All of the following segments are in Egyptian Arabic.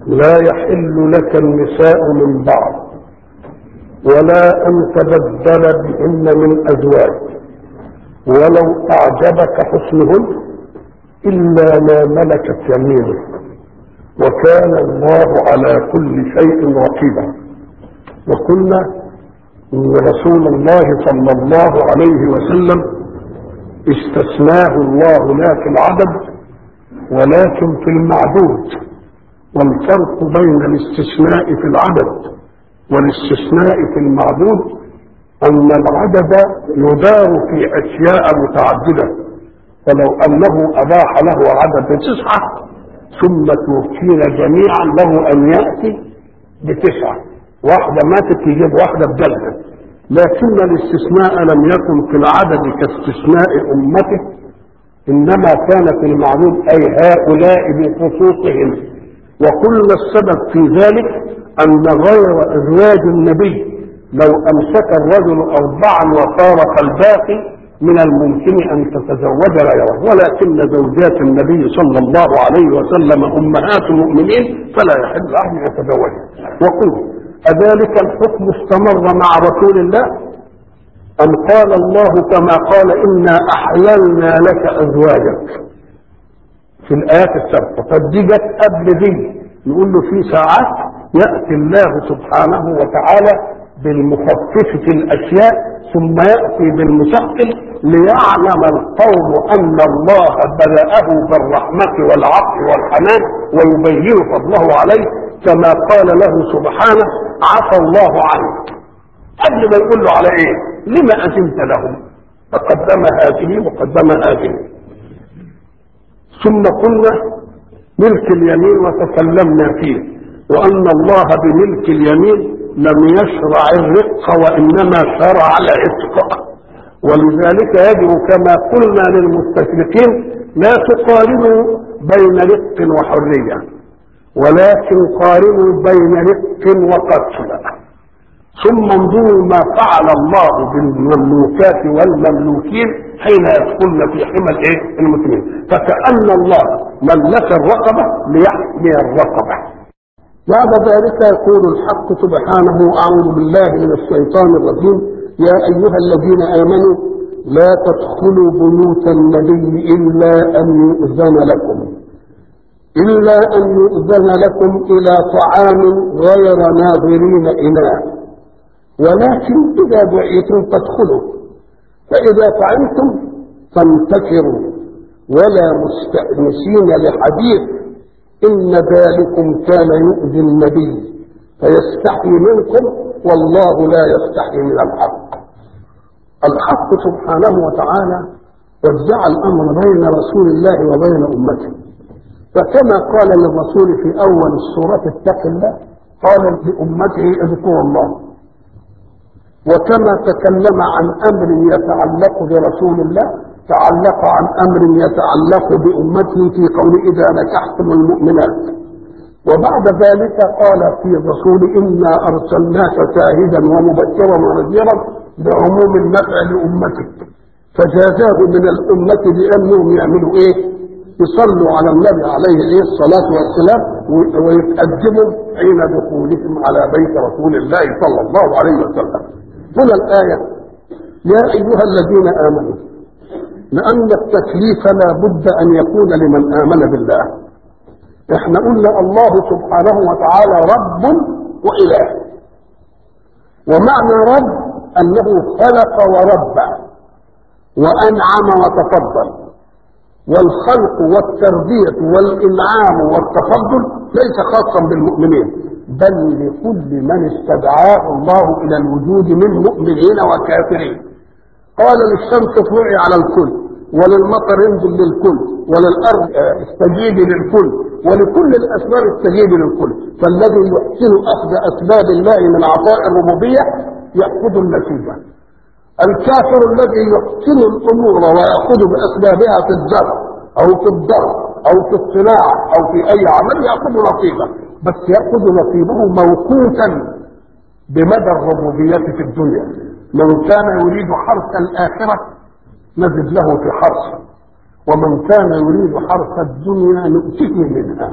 لا يحل لك النساء من بعض ولا أن تبدل بهن من أزواج ولو أعجبك حسنهن إلا ما ملكت يمينك وكان الله على كل شيء رقيبا وقلنا ان رسول الله صلى الله عليه وسلم استثناه الله لا في العدد ولكن في المعدود والفرق بين الاستثناء في العدد والاستثناء في المعدود ان العدد يدار في اشياء متعدده فلو انه اباح له عدد تسعه ثم توفينا جميعا له ان ياتي بتسعه واحده ماتت يجيب واحده بدلها لكن الاستثناء لم يكن في العدد كاستثناء امته انما كان في المعلوم اي هؤلاء بخصوصهم وقلنا السبب في ذلك ان غير ازواج النبي لو امسك الرجل اربعا وفارق الباقي من الممكن ان تتزوج غيره ولكن زوجات النبي صلى الله عليه وسلم امهات المؤمنين فلا يحل احد ان يتزوجها وقل اذلك الحكم استمر مع رسول الله ام قال الله كما قال انا احللنا لك ازواجك في الايات السابقه فدي جت قبل دي نقول له في ساعات ياتي الله سبحانه وتعالى بالمخفف في الاشياء ثم ياتي بالمثقل ليعلم القوم ان الله بداه بالرحمه والعطف والحنان ويبين فضله عليه كما قال له سبحانه عفى الله عنك قبل ما يقول له على ايه لما اذنت لهم فقدم هذه وقدم هذه ثم قلنا ملك اليمين وتكلمنا فيه وان الله بملك اليمين لم يشرع الرق وانما شرع العتق ولذلك يجب كما قلنا للمستشرقين لا تقارنوا بين رق وحريه ولكن قارنوا بين رق وقتل ثم انظروا ما فعل الله بالمملوكات والمملوكين حين يدخلن في حمى الايه المسلمين فكأن الله ملك الرقبة ليحمي الرقبة بعد ذلك يقول الحق سبحانه أعوذ بالله من الشيطان الرجيم يا أيها الذين آمنوا لا تدخلوا بيوت النبي إلا أن يؤذن لكم إلا أن يؤذن لكم إلى طعام غير ناظرين إناه ولكن إذا دعيتم فادخلوا فإذا طعمتم فانتشروا ولا مستأنسين لحديث إن ذلكم كان يؤذي النبي فيستحي منكم والله لا يستحي من الحق الحق سبحانه وتعالى وزع الأمر بين رسول الله وبين أمته فكما قال للرسول في أول السورة اتق الله قال لأمته اذكروا الله وكما تكلم عن أمر يتعلق برسول الله تعلق عن أمر يتعلق بأمته في قول إذا نكحتم المؤمنات وبعد ذلك قال في الرسول إنا أرسلناك شاهدا ومبشرا ونذيرا بعموم النفع لأمتك فجازاه من الأمة بأنهم يعملوا إيه؟ يصلوا على النبي عليه الايه الصلاه والسلام ويتقدموا حين دخولهم على بيت رسول الله صلى الله عليه وسلم. هنا الايه يا ايها الذين امنوا لان التكليف لا بد ان يكون لمن امن بالله. احنا قلنا الله سبحانه وتعالى رب واله. ومعنى رب انه خلق وربى وانعم وتفضل. والخلق والتربية والإنعام والتفضل ليس خاصا بالمؤمنين بل لكل من استدعاه الله إلى الوجود من مؤمنين وكافرين قال للشمس اطلعي على الكل وللمطر انزل للكل وللأرض استجيبي للكل ولكل الأسباب استجيبي للكل فالذي يحسن أخذ أسباب الله من عطاء الربوبية يأخذ النتيجة الكافر الذي يحسن الامور وياخذ باسبابها في الزرع او في الضرب او في الصناعه او في اي عمل ياخذ نصيبه بس ياخذ نصيبه موقوتا بمدى الربوبيه في الدنيا من كان يريد حرث الاخره نزد له في حرثه ومن كان يريد حرث الدنيا نؤتيه منها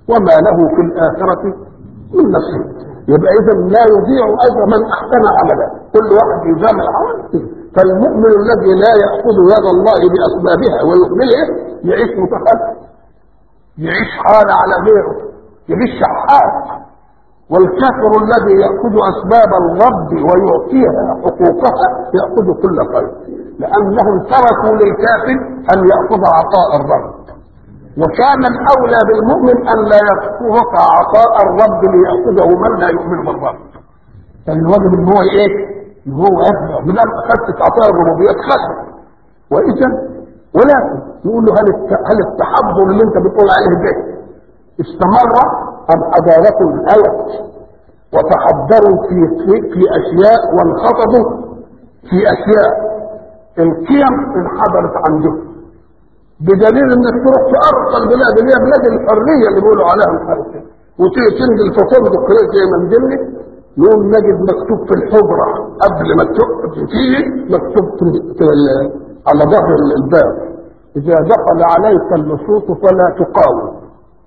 وما له في الآخرة من نصيب يبقى إذا لا يضيع أجر من أحسن عملا كل واحد يجامل عمله فالمؤمن الذي لا يأخذ يد الله بأسبابها ويقبلها يعيش متخلف يعيش حال على غيره يعيش شحات والكافر الذي يأخذ أسباب الرب ويعطيها حقوقها يأخذ كل خير لأنهم تركوا للكافر أن يأخذ عطاء الرب وكان الأولى بالمؤمن أن لا يترك عطاء الرب ليأخذه من لا يؤمن بالرب كان الواجب ان هو ايه؟ ان هو يبدا من اخذت عطاء الربوبيه خسر واذا ولكن يقول له هل الت- هل التحضر اللي انت بتقول عليه ده استمر ام ادارته الهوى وتحضروا في في, في اشياء وانخفضوا في اشياء القيم انحدرت عندهم بدليل انك تروح في ارقى البلاد اللي هي بلاد الحريه اللي بيقولوا عليها الحريه وتيجي تنزل في فندق كده زي ما نزلنا نقوم نجد مكتوب في الحجره قبل ما تقعد فيه مكتوب في في ال- على ظهر الباب اذا دخل عليك اللصوص فلا تقاوم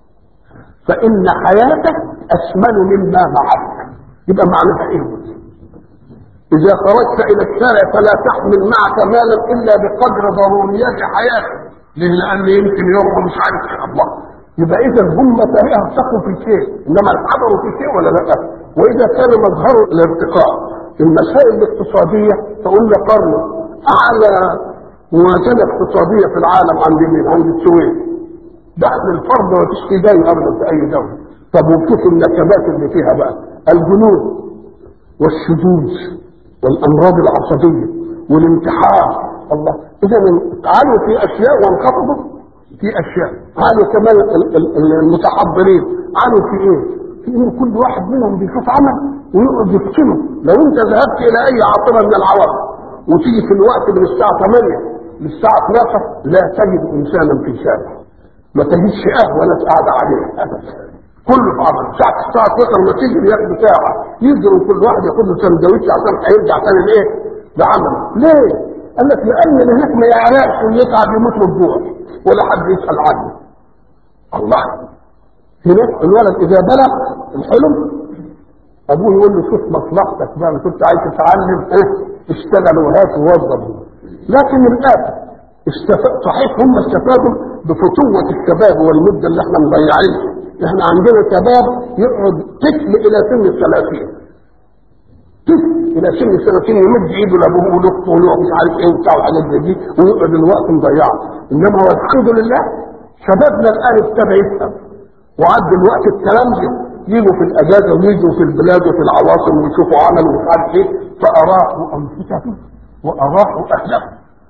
فان حياتك اسمن مما معك يبقى معناها ايه إذا خرجت إلى الشارع فلا تحمل معك مالا إلا بقدر ضروريات حياتك ليه؟ لأن يمكن يوم مش عارف إيه الله يبقى إذا هم ارتقوا في شيء إنما انحدروا في شيء ولا لا؟ وإذا كان مظهر الارتقاء المسائل الاقتصادية فقلنا قرن أعلى موازنة اقتصادية في العالم عند مين؟ عند السويد دخل الفرد وتشتي داي أبدا في أي دولة طب وشوف النكبات اللي فيها بقى الجنود والشذوذ والامراض العصبيه والانتحار الله اذا تعالوا في اشياء وانخفضوا في اشياء تعالوا كمان ال- ال- ال- المتحضرين تعالوا في ايه؟ في ان كل واحد منهم بيشوف عمل ويقعد يفتنه لو انت ذهبت الى اي عاصمه من العواصم وتيجي في الوقت من الساعه 8 للساعه 12 لا تجد انسانا في شارع ما تجدش قهوه ولا قاعده عليه ابدا كله في عمل ساعة الساعة 12 ما تيجي ياخد ساعة يجروا كل واحد ياخد له سندوتش عشان هيرجع تاني لايه؟ لعمله ليه؟ قال لك لأن اللي هناك ما يعرفش ويتعب يموت من الجوع ولا حد يسأل عنه الله هناك الولد إذا بلغ الحلم أبوه يقول له شوف مصلحتك بقى أنا كنت عايز تتعلم إيه؟ اشتغل وهات ووظف لكن الآن استفاد صحيح هم استفادوا بفتوة الشباب والمدة اللي احنا مضيعينها احنا عندنا شباب يقعد طفل الى سن الثلاثين طفل الى سن الثلاثين يمد ايده لابوه ولاخته وله مش عارف ايه وبتاع وحاجات زي دي ويقعد الوقت مضيعه انما هو الحمد لله شبابنا الان ابتدى يفهم وعد الوقت الكلام ده يجوا في الاجازه ويجوا في البلاد وفي العواصم ويشوفوا عمل ومش عارف ايه فاراحوا انفسهم واراحوا اهلهم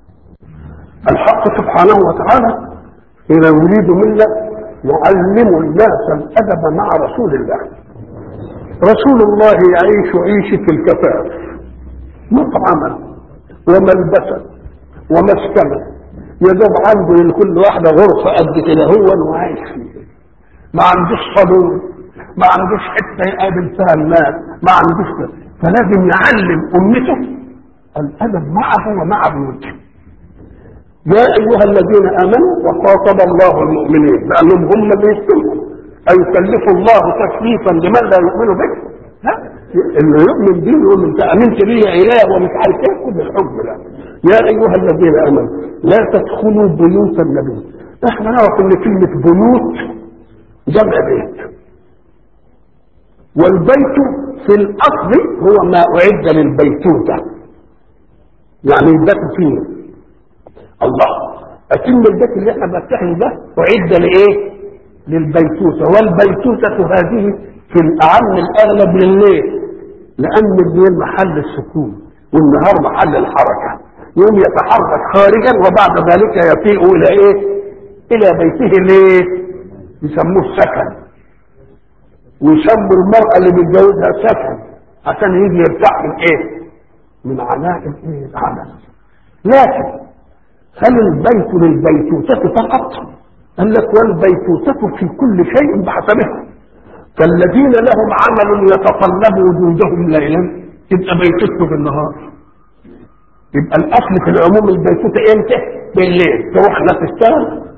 الحق سبحانه وتعالى إذا يريد منا يعلم الناس الأدب مع رسول الله رسول الله يعيش عيشة الكفاف مطعما وملبسا ومسكنا يجب عنده لكل واحدة غرفة قد كده هو وعايش فيها ما عندوش صالون ما عندوش حتة يقابل فيها الناس ما عندوش ده. فلازم يعلم أمته الأدب معه ومع بيوته يا ايها الذين امنوا وخاطب الله المؤمنين لانهم هم اللي يسلموا ايكلف الله تكليفا لمن لا يؤمن به لا اللي يؤمن به يقول انت امنت بي يا اله ومش عارف ايه كل الحكم لا يا ايها الذين امنوا لا تدخلوا بيوت النبي احنا نعرف ان كلمه بيوت جمع بيت والبيت في الاصل هو ما اعد للبيتوته يعني البيت فيه الله أتم البيت اللي احنا بنفتحه ده أعد لإيه؟ للبيتوتة والبيتوتة هذه في الأعم الأغلب لليل لأن الليل محل السكون والنهار محل الحركة يوم يتحرك خارجا وبعد ذلك يفيء إلى إيه؟ إلى بيته ليه؟ يسموه السكن ويسموا المرأة اللي بيتجوزها سكن عشان يجي يرتاح من إيه؟ من عناء الإيه؟ العمل لكن هل البيت للبيتوتة فقط؟ قال لك والبيتوتة في كل شيء بحسبها فالذين لهم عمل يتطلب وجودهم ليلا يبقى بيتوته بالنهار يبقى الاصل في العموم البيتوتة امتى؟ بالليل تروح لا تشتغل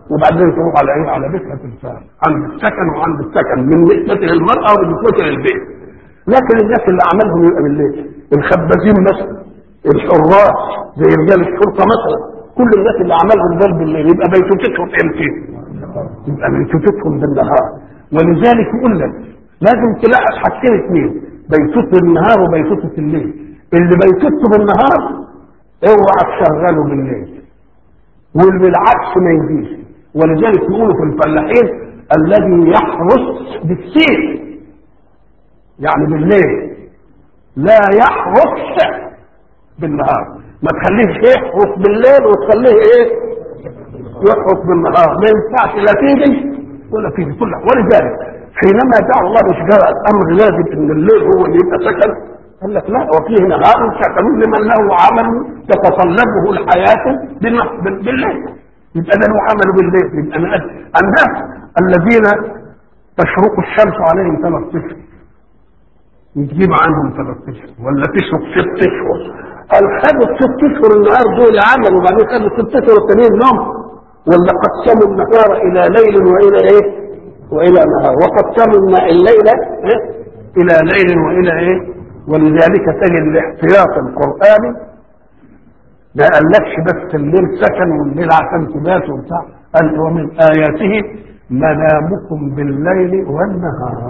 وبعدين تروح على ايه على بيتها تنساها عند السكن وعند السكن من نسبة للمرأة وبنسبة للبيت لكن الناس اللي عملهم يبقى بالليل الخبازين مثلا الحراس زي رجال الشرطة مثلا كل الناس اللي عملهم دول بالليل يبقى بيتوتتهم امتى يبقى بيتوتتهم بالنهار ولذلك يقول لك لازم تلاحظ حاجتين اثنين بيتوت بالنهار وبيتوت الليل اللي بيتوت بالنهار اوعى تشغله بالليل واللي بالعكس ما يجيش ولذلك يقولوا في الفلاحين الذي يحرس بالسيف يعني بالليل لا يحرس بالنهار ما تخليش يحرس بالليل وتخليه ايه يحرس بالنهار ما ينفعش لا تيجي ولا تيجي كلها ولذلك حينما دعا الله بشجاع الامر لازم ان الليل هو اللي يبقى سكن قال لك لا وفيه نهار سكن لمن له عمل تتصلبه الحياه بالليل يبقى ده له عمل بالليل يبقى انا الناس الذين تشرق الشمس عليهم ثلاث اشهر يجيب عنهم ثلاث اشهر ولا تشرق ست اشهر قال خدوا ست اشهر النهار دول عمل وبعدين خدوا ست اشهر التانيين نوم ولا قسموا النهار الى ليل والى ايه؟ والى نهار وقسموا الليل إيه؟ الى ليل والى ايه؟ ولذلك تجد الاحتياط القراني ما قالكش بس الليل سكن والليل عشان تبات وبتاع قال ومن اياته منامكم بالليل والنهار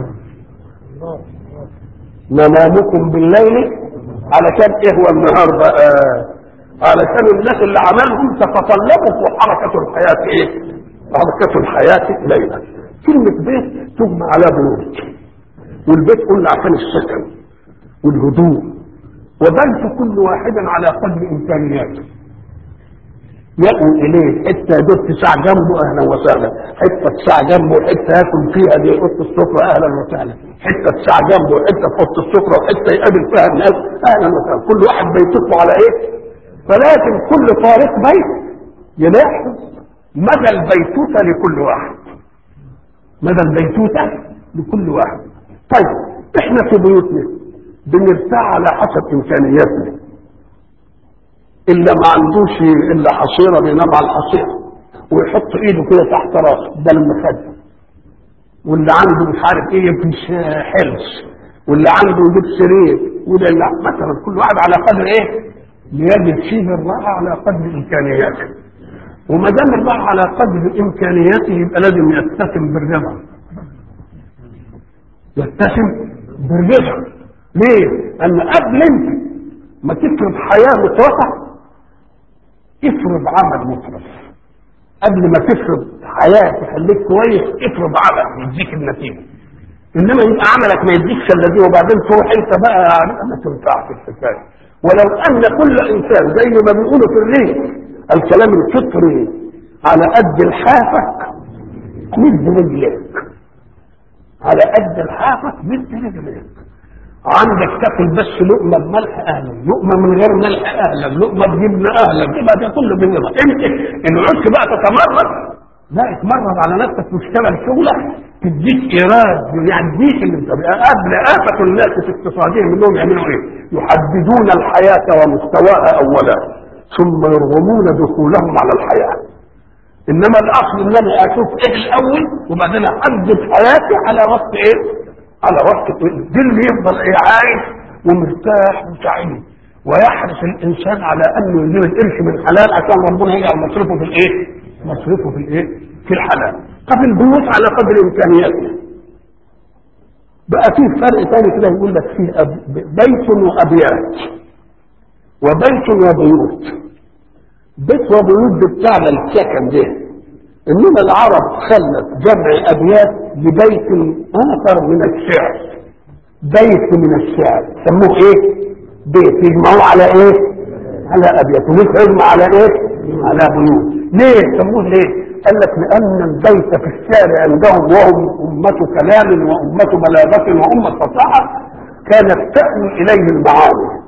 منامكم بالليل علشان ايه هو النهار بقى علشان الناس اللي عملهم تتطلبوا حركة الحياة ايه حركة الحياة ليلا كلمة بيت تجمع على بيوت والبيت قلنا عشان السكن والهدوء وبيت كل واحد على قدر امكانياته يأوي إليه حتة يدور ساعة جنبه أهلا وسهلا حتة ساعة جنبه حتة ياكل فيها دي يحط السفرة أهلا وسهلا حتة ساعة جنبه حتة تحط السفرة وحتة يقابل فيها الناس أهلا وسهلا كل واحد بيتطلع على إيه فلازم كل طارق بيت يلاحظ مدى البيتوتة لكل واحد مدى البيتوتة لكل واحد طيب احنا في بيوتنا بنرتاح على حسب امكانياتنا الا ما عندوش الا حصيره بينام على الحصيره ويحط ايده كده تحت راسه ده المخده واللي عنده مش عارف ايه يمكن حرص واللي عنده يجيب سرير وده لا مثلا كل واحد على قدر ايه ليجد فيه الراحه على قدر امكانياته وما دام الراحه على قدر امكانياته يبقى لازم يتسم بالرضا يتسم بالرضا ليه؟ لان قبل انت ما تفرض حياه مطلقه افرض عمل مطلق قبل ما تفرض حياه تخليك كويس افرض عمل يديك النتيجه انما يبقى عملك ما يديكش الا دي وبعدين تروح انت بقى ما تنفعش الحكايه ولو ان كل انسان زي ما بيقولوا في الريف الكلام الفطري على قد الحافك مد رجلك على قد الحافك مد رجلك عندك تاكل بس لقمه بملح اهلا لقمه من غير ملح اهلا لقمه بجبنه اهلا يبقى ده كله بالنظام امتى ان عدت بقى تتمرد لا اتمرد على نفسك واشتغل شغلك تديك ايراد يعديك اللي انت قبل افه الناس في اقتصادهم انهم يعملوا ايه؟ يحددون الحياه ومستواها اولا ثم يرغمون دخولهم على الحياه انما الاصل ان انا اشوف ايه الاول وبعدين احدد حياتي على وقت ايه؟ على وقت دي اللي يفضل ايه عايش ومرتاح وسعيد ويحرص الانسان على انه يجيب القرش من حلال عشان ربنا يجعل مصرفه في الايه؟ مصرفه في الايه؟ في الحلال. طب البيوت على قدر امكانياته. بقى في فرق ثاني كده يقول لك فيه أب... بيت وابيات وبيت وبيوت. بيت وبيوت ده بتاعنا السكن ده انما العرب خلت جمع ابيات لبيت اخر من الشعر بيت من الشعر سموه ايه بيت يجمعوه على ايه على ابيات ومش يجمع على ايه على بيوت ليه سموه ليه قال لك لان البيت في الشعر عندهم وهم امه كلام وامه بلاغه وامه فصاحه كانت تأوي اليه المعاني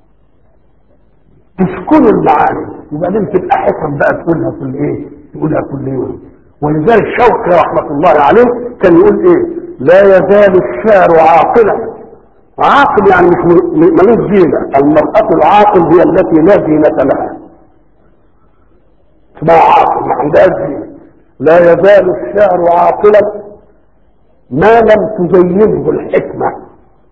تسكن المعاني وبعدين تبقى حكم بقى تقولها كل ايه تقولها كل يوم ولذلك شوقي رحمة الله عليه كان يقول ايه لا يزال الشعر عاقلا عاقل يعني مش ملوش زينة المرأة العاقل هي التي لا زينة لها اسمها عاقل ما عندهاش زينة لا يزال الشعر عاقلا ما لم تزينه الحكمة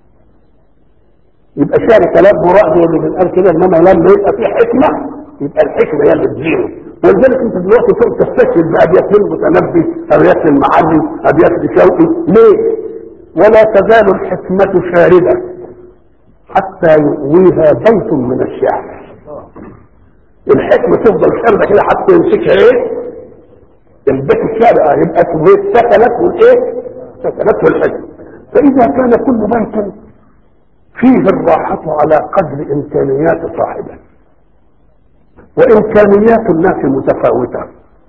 يبقى شعر كلام مراد اللي بنقال كده انما لما يبقى فيه حكمة يبقى الحكمة هي اللي تزينه ولذلك انت دلوقتي تروح تستشهد بأبيات المتنبي أبيات المعلم أبيات شوقي ليه؟ ولا تزال الحكمة شاردة حتى يؤويها بيت من الشعر الحكمة تفضل شاردة كده حتى يمسكها ايه؟ البيت الشعر اه يبقى سكنته الايه؟ سكنته الحكمة فإذا كان كل بيت فيه الراحة على قدر إمكانيات صاحبه وإمكانيات الناس متفاوتة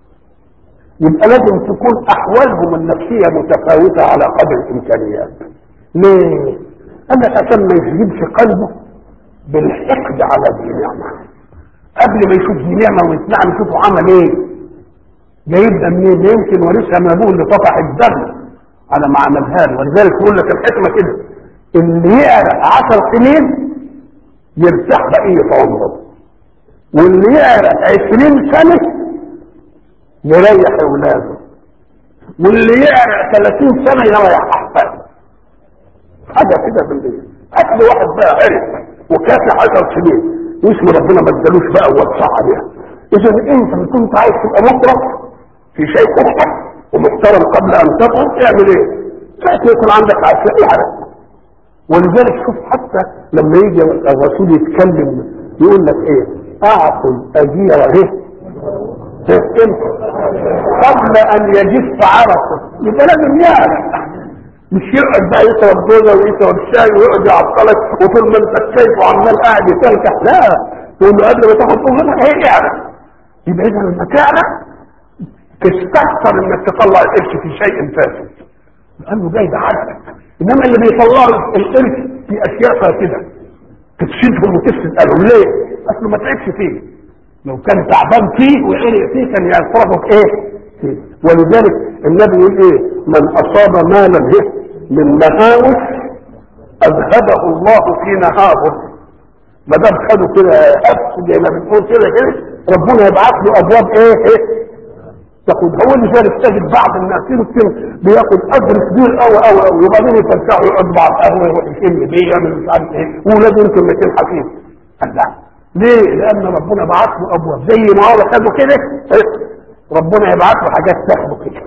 يبقى لازم تكون أحوالهم النفسية متفاوتة على قدر الإمكانيات ليه؟ قال لك عشان ما يشغلش قلبه بالحقد على ذي نعمة قبل ما يشوف ذي نعمة ويسمع يشوفه عمل ايه؟ جايب ده منين؟ يمكن ورثها من ابوه اللي طفح الدم على ما عملها له ولذلك يقول لك الحكمة كده اللي يقرا عشر سنين يرتاح بقية عمره واللي يقرا عشرين سنة يريح اولاده واللي يقرا ثلاثين سنة يريح احفاده حاجة كده بالليل هات لي واحد بقى عرف وكافي عشر سنين واسم ربنا ما ادالوش بقى ووسع عليها اذا انت ان كنت عايز تبقى مطرف في شيء اختك ومحترم قبل ان تطرف اعمل ايه؟ ساعة يكون عندك عشاء اعرف ولذلك شوف حتى لما يجي الرسول يتكلم يقول لك ايه اعطوا الاجير ايه انت قبل ان يجف عرقه يبقى لازم يعرف مش يقعد بقى يشرب جوزه ويشرب شاي ويقعد يعطلك وطول ما انت شايفه عمال قاعد يتلكح لا تقول له قبل ما تاخد طول ايه يعرف يبقى اذا لما تعرف تستخسر انك تطلع القرش في شيء فاسد لانه جاي بعقلك انما اللي بيطلعوا القرش في اشياء فاسده تفسدهم وتفسد قالوا ليه؟ اصله ما تعبش فيه لو كان تعبان فيه وعرق فيه كان يصرفه في ايه؟ فيه. ولذلك النبي يقول ايه؟ من اصاب مالا به من مهاوش اذهبه الله في نهاره ما دام خدوا كده قفش زي ما بنقول كده كده ربنا يبعث له ابواب ايه ايه تاخد هو اللي ذلك تجد بعض الناس يمكن بياخد اجر كبير قوي قوي قوي وبعدين يفتحوا يقعد بعض قهوه يروح يشم بيه يعمل مش عارف ايه وولاده يمكن مكان حفيظ لا ليه؟ لان ربنا بعث له ابواب زي ما هو خده كده ربنا يبعث له حاجات تاخده كده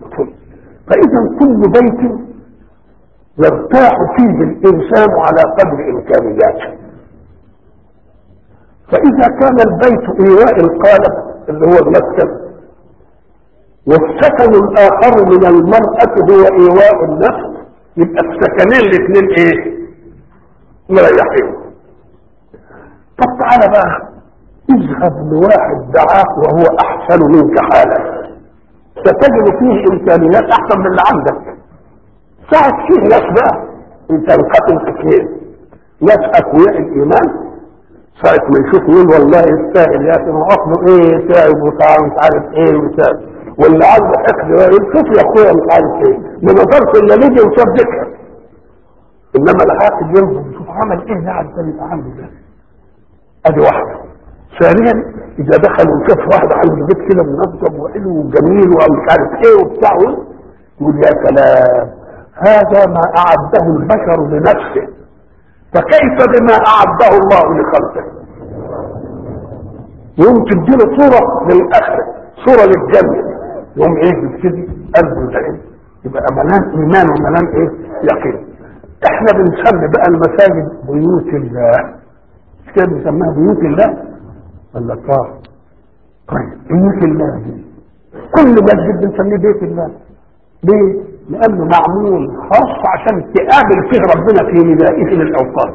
فاذا كل بيت يرتاح فيه الانسان على قدر امكانياته فاذا كان البيت ايواء القالب اللي هو المسكن والسكن الاخر من المرأة هو ايواء النفس يبقى السكنين الاثنين ايه مريحين طب تعالى بقى اذهب لواحد دعاك وهو احسن منك حالا ستجد فيه امكانيات احسن من اللي عندك ساعة فيه ناس بقى انت انقسم اثنين ناس اقوياء الايمان ساعة ما يشوف يقول والله يستاهل يا اخي ما اصله ايه تعب وتعب مش عارف ايه وتعب واللي عنده حقد يقول شوف يا اخويا مش عارف ايه ما نظرش الا نيجي وصدقها انما الحاقد ينظر يشوف عمل ايه ده عشان يبقى عنده ده ادي واحده ثانيا اذا دخل وشاف واحد عنده البيت كده منظم وحلو وجميل ومش عارف ايه وبتاع يقول يا سلام هذا ما اعده البشر لنفسه فكيف بما اعده الله لخلقه يوم تديله صورة للآخرة صورة للجنة يوم ايه يبتدي قلبه ده ايه يبقى ملان ايمان وملان ايه يقين احنا بنسمي بقى المساجد بيوت الله مش كده بنسميها بيوت الله ولا اه طيب بيوت الله دي كل مسجد بنسميه بيت الله ليه؟ لأنه معمول خاص عشان تقابل فيه ربنا في ندائه للأوقات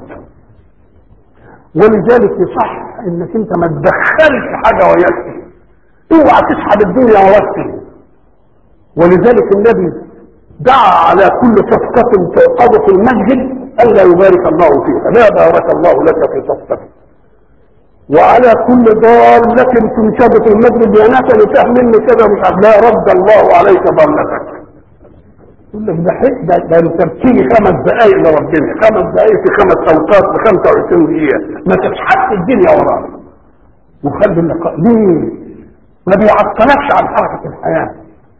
ولذلك يصح انك انت ما تدخلش حاجة ويكفي اوعى تسحب الدنيا ويكفي ولذلك النبي دعا على كل صفقة توقظ في المسجد ألا يبارك الله فيها لا بارك الله لك في صفقتك وعلى كل ضالة تنشد في المسجد يا ناس اللي فهم مني كده مش عارف لا رد الله عليك ضالتك يقول لك ده حق ده, ده انت بتيجي خمس دقائق لربنا خمس دقائق في خمس اوقات في 25 دقيقه ما تسحبش الدنيا وراك وخلي اللقاء ليه؟ ما بيعطلكش عن حركه الحياه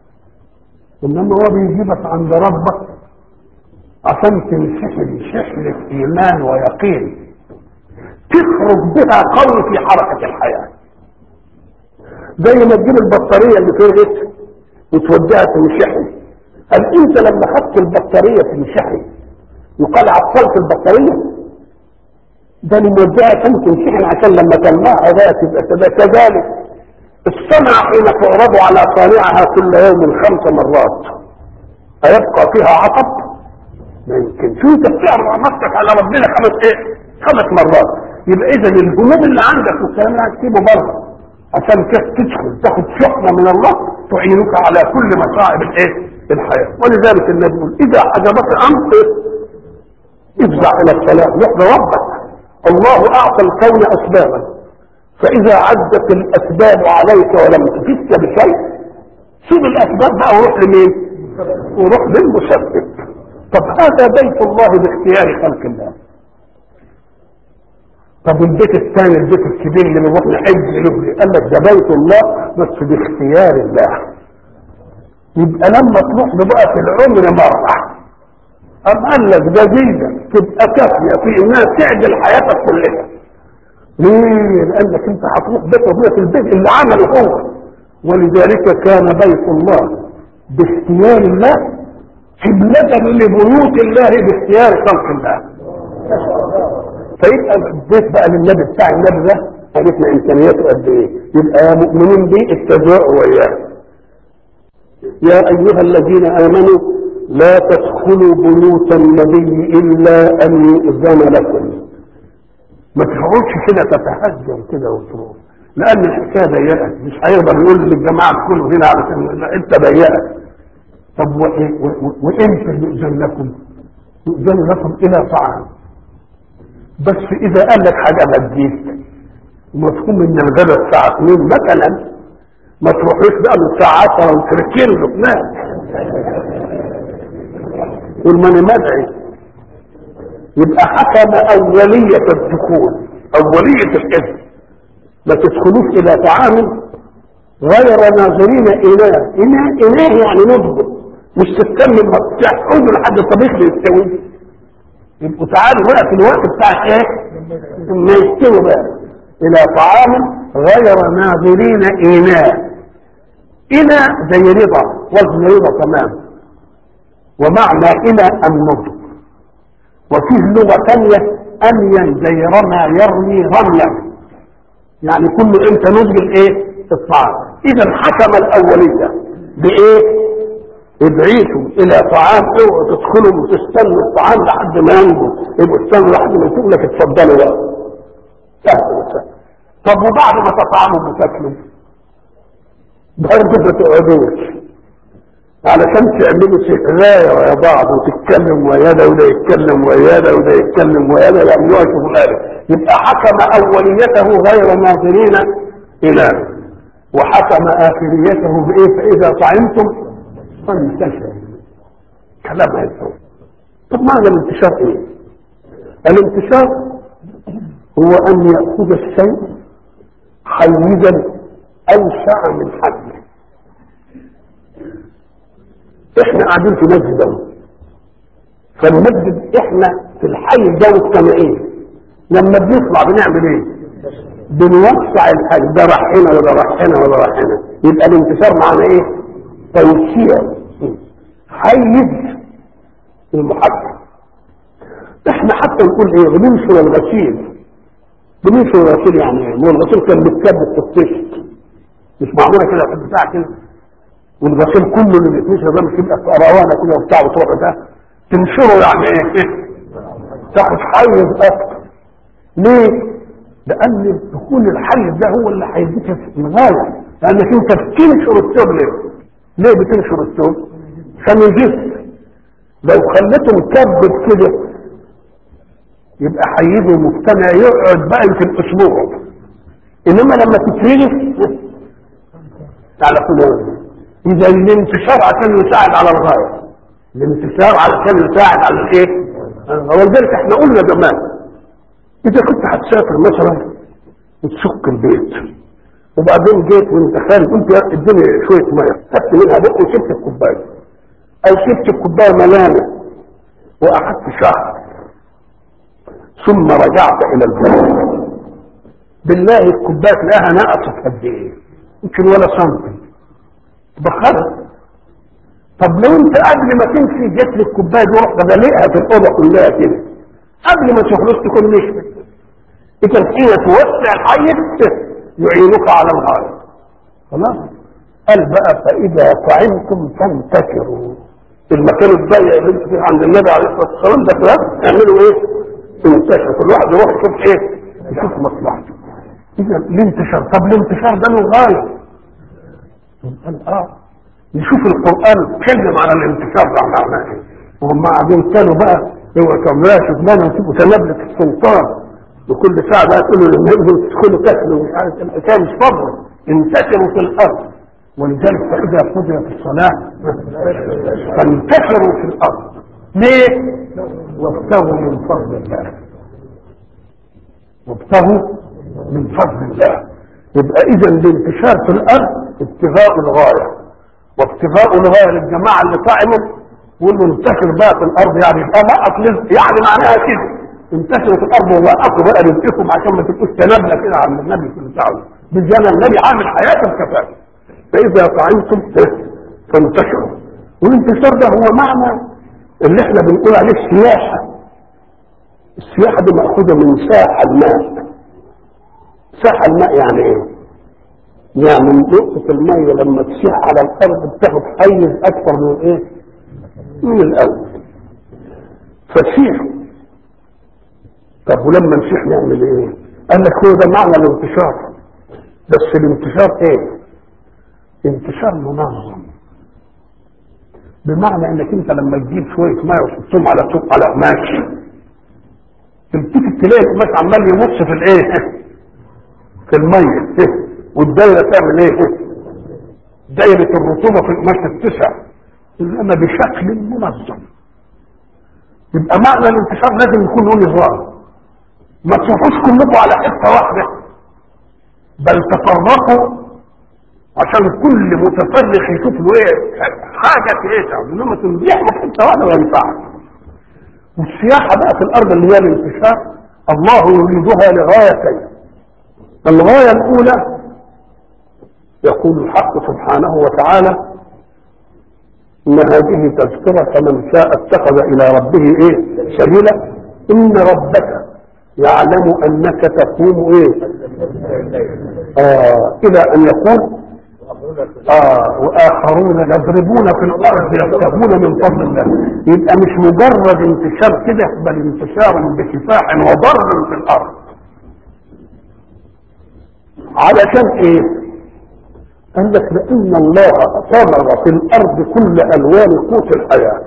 انما هو بيجيبك عند ربك عشان تنسحب شحنة ايمان ويقين تخرج بها قوي في حركة الحياة زي ما تجيب البطارية اللي فرغت وتوديها تنشحن هل انت لما خدت البطارية تنشحن يقال عطلت البطارية ده المودعة كان تنشحن عشان لما تلمعها بقى تبقى تبقى كذلك الصنعة حين تعرض على صانعها كل يوم خمس مرات هيبقى فيها عطب ما يمكن شو انت بتعرض نفسك على ربنا خمس ايه خمس مرات يبقى اذا الهموم اللي عندك والكلام اللي هتسيبه بره عشان كيف تدخل تاخد شحنه من الله تعينك على كل مصاعب الايه الحياه ولذلك النبي يقول اذا عجبك امر افزع الى الصلاه يحضر ربك الله اعطى الكون اسبابا فاذا عدت الاسباب عليك ولم تفك بشيء سيب الاسباب بقى وروح لمين وروح للمسبب طب هذا بيت الله باختيار خلق الله طب البيت الثاني البيت الكبير اللي بنروح نحج له قال لك ده بيت الله بس باختيار الله يبقى لما تروح له بقى في العمر مره أم قال لك ده جيدة تبقى كافية في انها تعدل حياتك كلها ليه؟ قال لك انت هتروح بيت ربنا في البيت اللي عمله هو ولذلك كان بيت الله باختيار الله قبلة لبيوت الله باختيار خلق الله فيبقى البيت بقى للنبي بتاع النبي ده عرفنا امكانياته قد ايه يبقى يا مؤمنين بيه استجاءوا وياه يا ايها الذين امنوا لا تدخلوا بيوت النبي الا ان يؤذن لكم ما تقعدش كده تتهجر كده وتروح لان الحكايه ضيقه مش هيقدر يقول للجماعه ادخلوا هنا علشان انت ضيقه طب وامتى يؤذن لكم؟ يؤذن لكم الى طعام بس اذا قال لك حاجه بديك مفهوم ان الغداء الساعه 2 مثلا ما تروحوش بقى من الساعه 10 وتركين له لا والماني مدعي يبقى حكم اوليه الدخول اوليه الاذن ما تدخلوش الى طعام غير ناظرين اناه اناه اناه يعني نضبط مش تستنى تقعدوا لحد الطبيخ يستوي يبقوا تعالوا بقى في الوقت بتاع ايه؟ لما يستوي بقى الى طعام غير ناظرين اناء اناء زي رضا وزن رضا تمام ومعنى اناء النضج وفيه لغه ثانيه اميا زي رمى يرمي رملا يعني كل امتى نضج الايه؟ الطعام اذا حكم الاوليه بايه؟ ادعيتم الى طعام اوعوا تدخلوا وتستنوا الطعام لحد ما ينضج يبقوا استنوا لحد ما يقول لك اتفضلوا بقى سهل وسهل طب وبعد ما تطعموا وتاكلوا برضه ما تقعدوش علشان تعملوا سحرايه ويا بعض وتتكلم ويا ده وده يتكلم ويا ده وده يتكلم ويا ده يعملوها شغلانه يبقى حكم اوليته غير ناظرين الى وحكم اخريته بايه فاذا طعمتم فانتشر كلام هيفهم طب معنى الانتشار ايه الانتشار هو ان يأخذ الشيء حيزا اوسع من حجمه احنا قاعدين في مسجد اهو فالمسجد احنا في الحي ده مجتمعين لما بنطلع بنعمل ايه بنوسع الحي ده راح هنا وده راح هنا وده راح هنا يبقى الانتشار معنى ايه توسيع حيز المحكم احنا حتى نقول ايه بننشر الغسيل بننشر الغسيل يعني ايه؟ ما هو الغسيل كان بيتكبس في الطشت مش معموله كده في البتاع كده والغسيل كله اللي بيتنشر ده مش يبقى في روانه كده وبتاع وتروح ده تنشره يعني ايه؟ تاخد حيز اكتر ليه؟ لان دخول الحيز ده هو اللي هيديك الغايه لانك انت بتنشر الثوب ليه؟ ليه بتنشر الثوب؟ عشان يجف لو خليته مكبب كده يبقى حيزه مجتمع يقعد بقى في الاسبوع انما لما تترجف على كل اذا الانتشار عشان يساعد على الغايه الانتشار علشان يساعد على الايه ولذلك احنا قلنا زمان اذا كنت هتسافر مثلا وتشق البيت وبعدين جيت وانت خارج قلت اديني شويه ميه خدت منها بق وشربت الكوبايه او سبت الكوبايه ملانه وقعدت شهر ثم رجعت الى البلد بالله الكوبايه تلاقيها نقصت قد ايه يمكن ولا سنتي بخرت طب لو انت قبل ما تمشي جت لي الكوبايه دي ورحت بلقها في الاوضه كلها كده قبل ما تخلص تكون نشفت اذا حين توسع الحيز يعينك على الغايه خلاص قال بقى فاذا طعمتم فانتشروا المكان الضيق اللي انت فيه عند النبي عليه الصلاه والسلام ده كلام اعملوا ايه؟ انتشروا كل واحد يروح يشوف ايه؟ يشوف مصلحته اذا الانتشار طب الانتشار ده له غايه قال اه نشوف القرآن اتكلم على الانتشار ده معناه ايه وهم قاعدين كانوا بقى هو كان لا شغلانه وتبقوا تنابلة السلطان وكل ساعة بقى تقولوا لما يجوا تدخلوا تاكلوا مش عارف الحكاية مش فضل انتشروا في الأرض ولذلك فإذا قضيت الصلاة فانتشروا في الأرض ليه؟ وابتغوا من فضل الله وابتغوا من فضل الله يبقى إذا الانتشار في الأرض ابتغاء الغاية وابتغاء الغايه للجماعه اللي طعموا واللي انتشر بقى في الارض يعني يبقى لقط رزق يعني معناها كده انتشروا في الارض ولقطوا بقى رزقكم عشان ما تبقوش تنابله كده عن النبي صلى الله عليه وسلم بالجنة النبي عامل حياه الكفايه فاذا طعمتم فانتشروا والانتشار ده هو معنى اللي احنا بنقول عليه السياحه السياحه دي ماخوذه من ساحه الماء ساحه الماء يعني ايه؟ يعني نقطة المية لما تسيح على الأرض بتاخد حيز أكثر من إيه؟ من الأول فتسيح طب ولما نسيح نعمل إيه؟ قال لك هو ده معنى الانتشار بس الانتشار إيه؟ انتشار منظم بمعنى انك انت لما تجيب شويه ميه وتحطهم على سوق على قماش تلتفت تلاقي القماش عمال يمص في الايه؟ في الميه والدايره تعمل ايه؟ دايره الرطوبه في القماش تتسع انما بشكل منظم يبقى معنى الانتشار لازم يكون له نظام ما تروحوش كلكم على حته واحده بل تفرقوا عشان كل متفرق يشوف له ايه حاجه تعيشها انما تنزيحوا في حته واحده ما ينفعش والسياحه بقى في الارض اللي هي الانتشار الله يريدها لغايتين الغايه الاولى يقول الحق سبحانه وتعالى ان هذه تذكره فمن شاء اتخذ الى ربه ايه سبيلا ان ربك يعلم انك تقوم ايه آه الى ان يقول آه واخرون يضربون في الارض يبتغون من فضل الله يبقى مش مجرد انتشار كده بل انتشار بكفاح وضرب في الارض علشان ايه قال لك لان الله صبر في الارض كل الوان قوت الحياه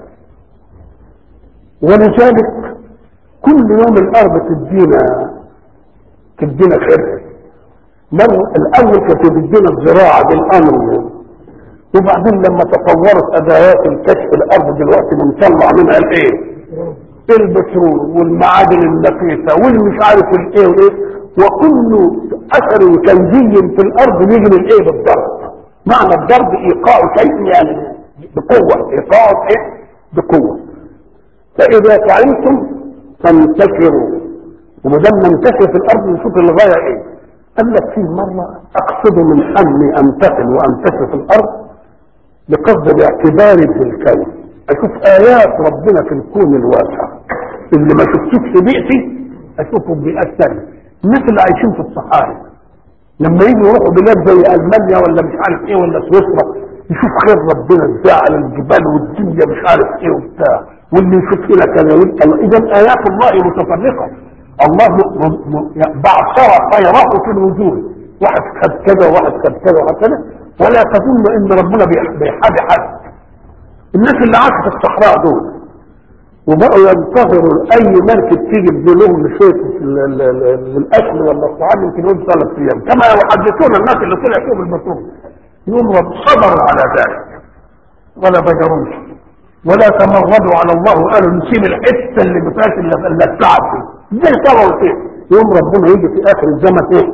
ولذلك كل يوم الارض تدينا تدينا خير مرة الاول كانت تدينا الزراعه بالامر وبعدين لما تطورت ادوات الكشف الارض دلوقتي بنطلع منها الايه؟ البترول والمعادن النفيسه والمش عارف الايه والايه وكل اثر كنزي في الارض يجي من ايه بالضرب معنى الضرب ايقاع شيء يعني بقوه ايقاع ايه بقوه فاذا فعلتم فانتشروا وما دام ننتشر في الارض نشوف الغايه ايه قال لك في مره اقصد من اني انتقل وانتشر في الارض بقصد الاعتبار بالكون اشوف ايات ربنا في الكون الواسع اللي ما شفتوش في بيئتي اشوفه في بيئات ثانيه الناس اللي عايشين في الصحاري لما يجوا يروحوا بلاد زي المانيا ولا مش عارف ايه ولا سويسرا يشوف خير ربنا ازاي على الجبال والدنيا مش عارف ايه وبتاع واللي يشوف هنا كذا الله اذا ايات الله متفرقه الله م- م- بعثر خيره في الوجود واحد خد كذا وواحد خد كذا وواحد كذا ولا تظن ان ربنا بيح- بيحابي حد الناس اللي عاشوا في الصحراء دول وبقوا ينتظروا اي مركب تيجي بدلهم شويه ال- ال- ال- الاكل ولا الطعام يمكن يقعد ثلاث ايام كما يحدثون الناس اللي طلع فيهم البطول يوم رب صبروا على ذلك ولا بجروش ولا تمردوا على الله وقالوا نسيب الحته اللي ما فيهاش الا إلا التعب دي زي صبروا فيه يوم ربنا يجي في اخر الزمن ايه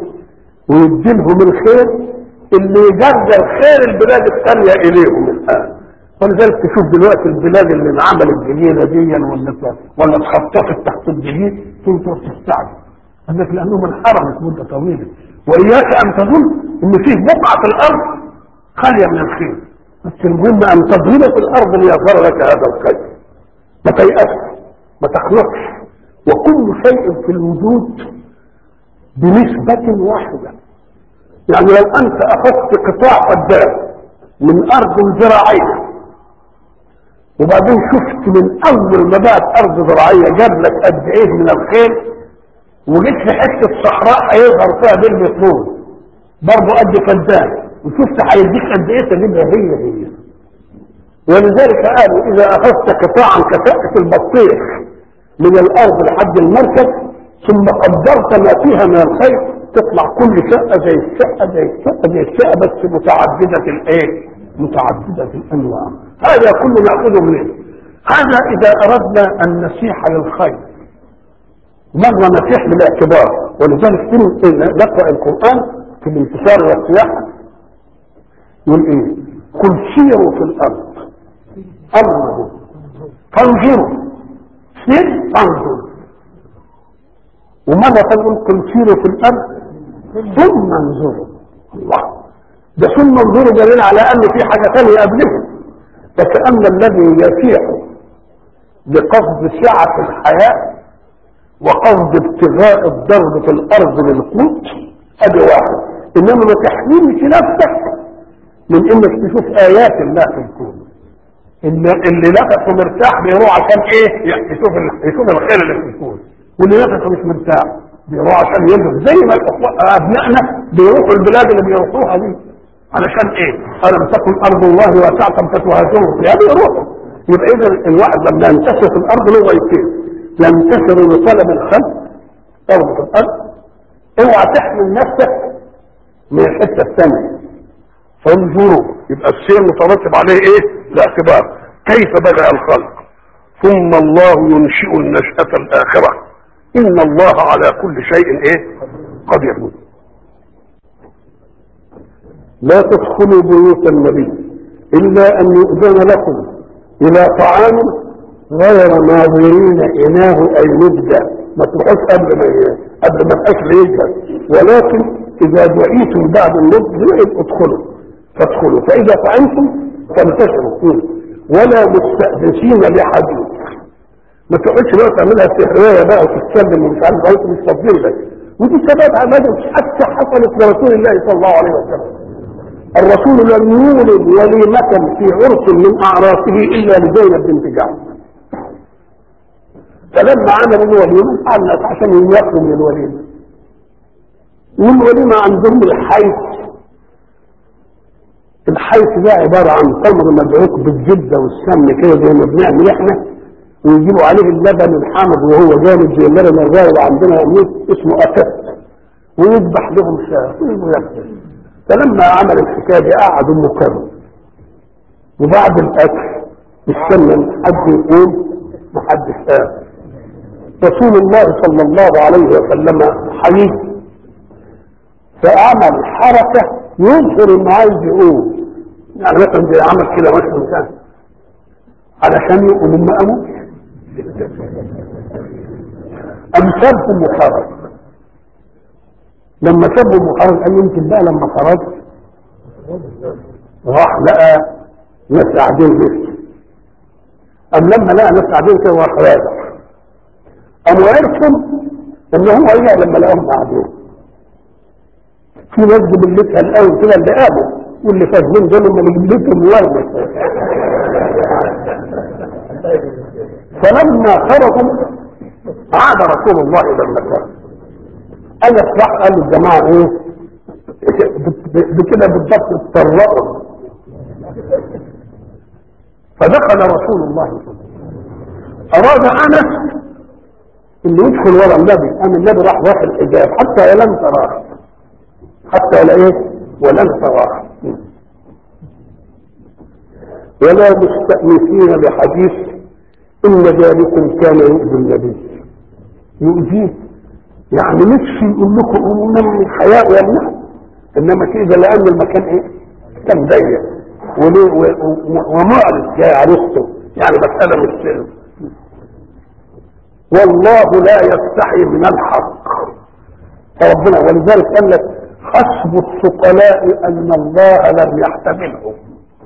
ويديلهم الخير اللي يجرجر خير البلاد الثانيه اليهم الان ولذلك تشوف دلوقتي البلاد اللي انعملت جديده دي ولا ولا اتخطفت تحت الجديد تنظر تستعجب قال لك لانهم انحرمت مده طويله واياك ان تظن ان فيه بقعه في الارض خاليه من الخير بس المهم ان تضرب في الارض ليظهر لك هذا الخير ما تيأس ما تخلقش وكل شيء في الوجود بنسبة واحدة يعني لو انت اخذت قطاع قدام من ارض زراعية وبعدين شفت من اول ما بقت ارض زراعية جاب لك قد ايه من الخير وجيت في حتة صحراء هيظهر فيها بالمطلوب برضه قد فدان وشفت هيديك قد ايه تجيبها هي هي ولذلك قالوا اذا اخذت قطاعا كفاءة البطيخ من الارض لحد المركز ثم قدرت ما فيها من الخير تطلع كل شقة زي الشقة زي الشقة زي الشقة بس متعددة الايه متعددة الانواع هذا كله نأخذه منه هذا اذا اردنا ان نسيح للخير مرة نسيح بالاعتبار ولذلك في نقرأ القرآن في الانتشار والسياحة يقول ايه قل سيروا في الارض انظروا فانظروا سير فانظروا وماذا تقول قل سيروا في الارض ثم انظروا الله ده ثم انظروا دليل على ان في حاجه ثانيه قبله فكأن الذي يسيح بقصد سعة الحياة وقصد ابتغاء الضرب في الارض للقوت ادي واحد انما ما تحملش نفسك من انك تشوف ايات الله في الكون اللي, اللي نفسه مرتاح بيروح عشان ايه يشوف يشوف الخير اللي في الكون واللي نفسه مش مرتاح بيروح عشان ينزل زي ما ابنائنا بيروحوا البلاد اللي بيروحوها دي علشان ايه الم تكن ارض الله واسعه فتهاجروا فيها بيروحوا يبقى اذا الواحد لما ينتشر في الارض له غايتين ينتشر لطلب الخلق ارض في الارض اوعى تحمل نفسك من الحته الثانيه فانظروا يبقى السير مترتب عليه ايه الاعتبار كيف بدأ الخلق ثم الله ينشئ النشأة الآخرة إن الله على كل شيء ايه قدير لا تدخلوا بيوت النبي إلا أن يؤذن لكم إلى طعام غير ناظرين إناه أي نبدأ ما تروحوش قبل ما قبل ما الأكل يجهز ولكن إذا دعيتم بعد النبذ ادخلوا فادخلوا فإذا طعمتم فانتشروا ولا مستأنسين لحديث ما تقعدش بقى تعملها سحرية بقى وتتكلم ومش عارف ايه مش تفضيل لك ودي سبب عماده حتى حصلت لرسول الله صلى الله عليه وسلم الرسول لم يولد وليمة في عرس من أعراسه إلا لزينب بنت جعفر فلما عملوا الوليمة قال عشان يوقفوا من الوليمة والوليمة عندهم الحيث الحيث ده عبارة عن تمر مدعوك بالزبدة والسمن كده زي ما بنعمل احنا ويجيبوا عليه اللبن الحامض وهو جامد زي اللبن الرايب عندنا يموت اسمه أكت ويذبح لهم شاة وياكل فلما عمل الحكاية دي قعدوا مكرم وبعد الأكل السمن حد يقول محدش قال رسول الله صلى الله عليه وسلم حديث فعمل حركة يظهر انه عايز يقول يعني مثلا زي عمل كده مثلا كان علشان يقول ما قاموش قام سابهم وخرج لما سابهم وخرج قال يمكن بقى لما خرج راح لقى ناس قاعدين لسه قام لما لقى ناس قاعدين كده راح راجع قاموا عرفوا ان هو رجع لما لقاهم قاعدين في ناس جبلتها الاول كده اللي قاموا واللي فاهمين دول هم اللي جبلتهم الورده فلما خرجوا عاد رسول الله الى المكان انا راح قال للجماعه ايه بكده بالضبط اتطرقوا فدخل رسول الله صلى الله عليه وسلم اراد انس اللي يدخل ورا النبي قام النبي راح واخد الحجاب حتى لم تراه حتى ولا ايه ولم تراه ولا مستأنسين بحديث إن ذلكم كان يؤذي النبي يؤذيه يعني نفسي يقول لكم انما الحياء يمنع انما كده لان المكان ايه كان ضيق وليه- و- و- ومعرض جاي عروسته يعني مسألة مش سهلة. والله لا يستحي من الحق فربنا ولذلك قال لك حسب الثقلاء ان الله لم يحتملهم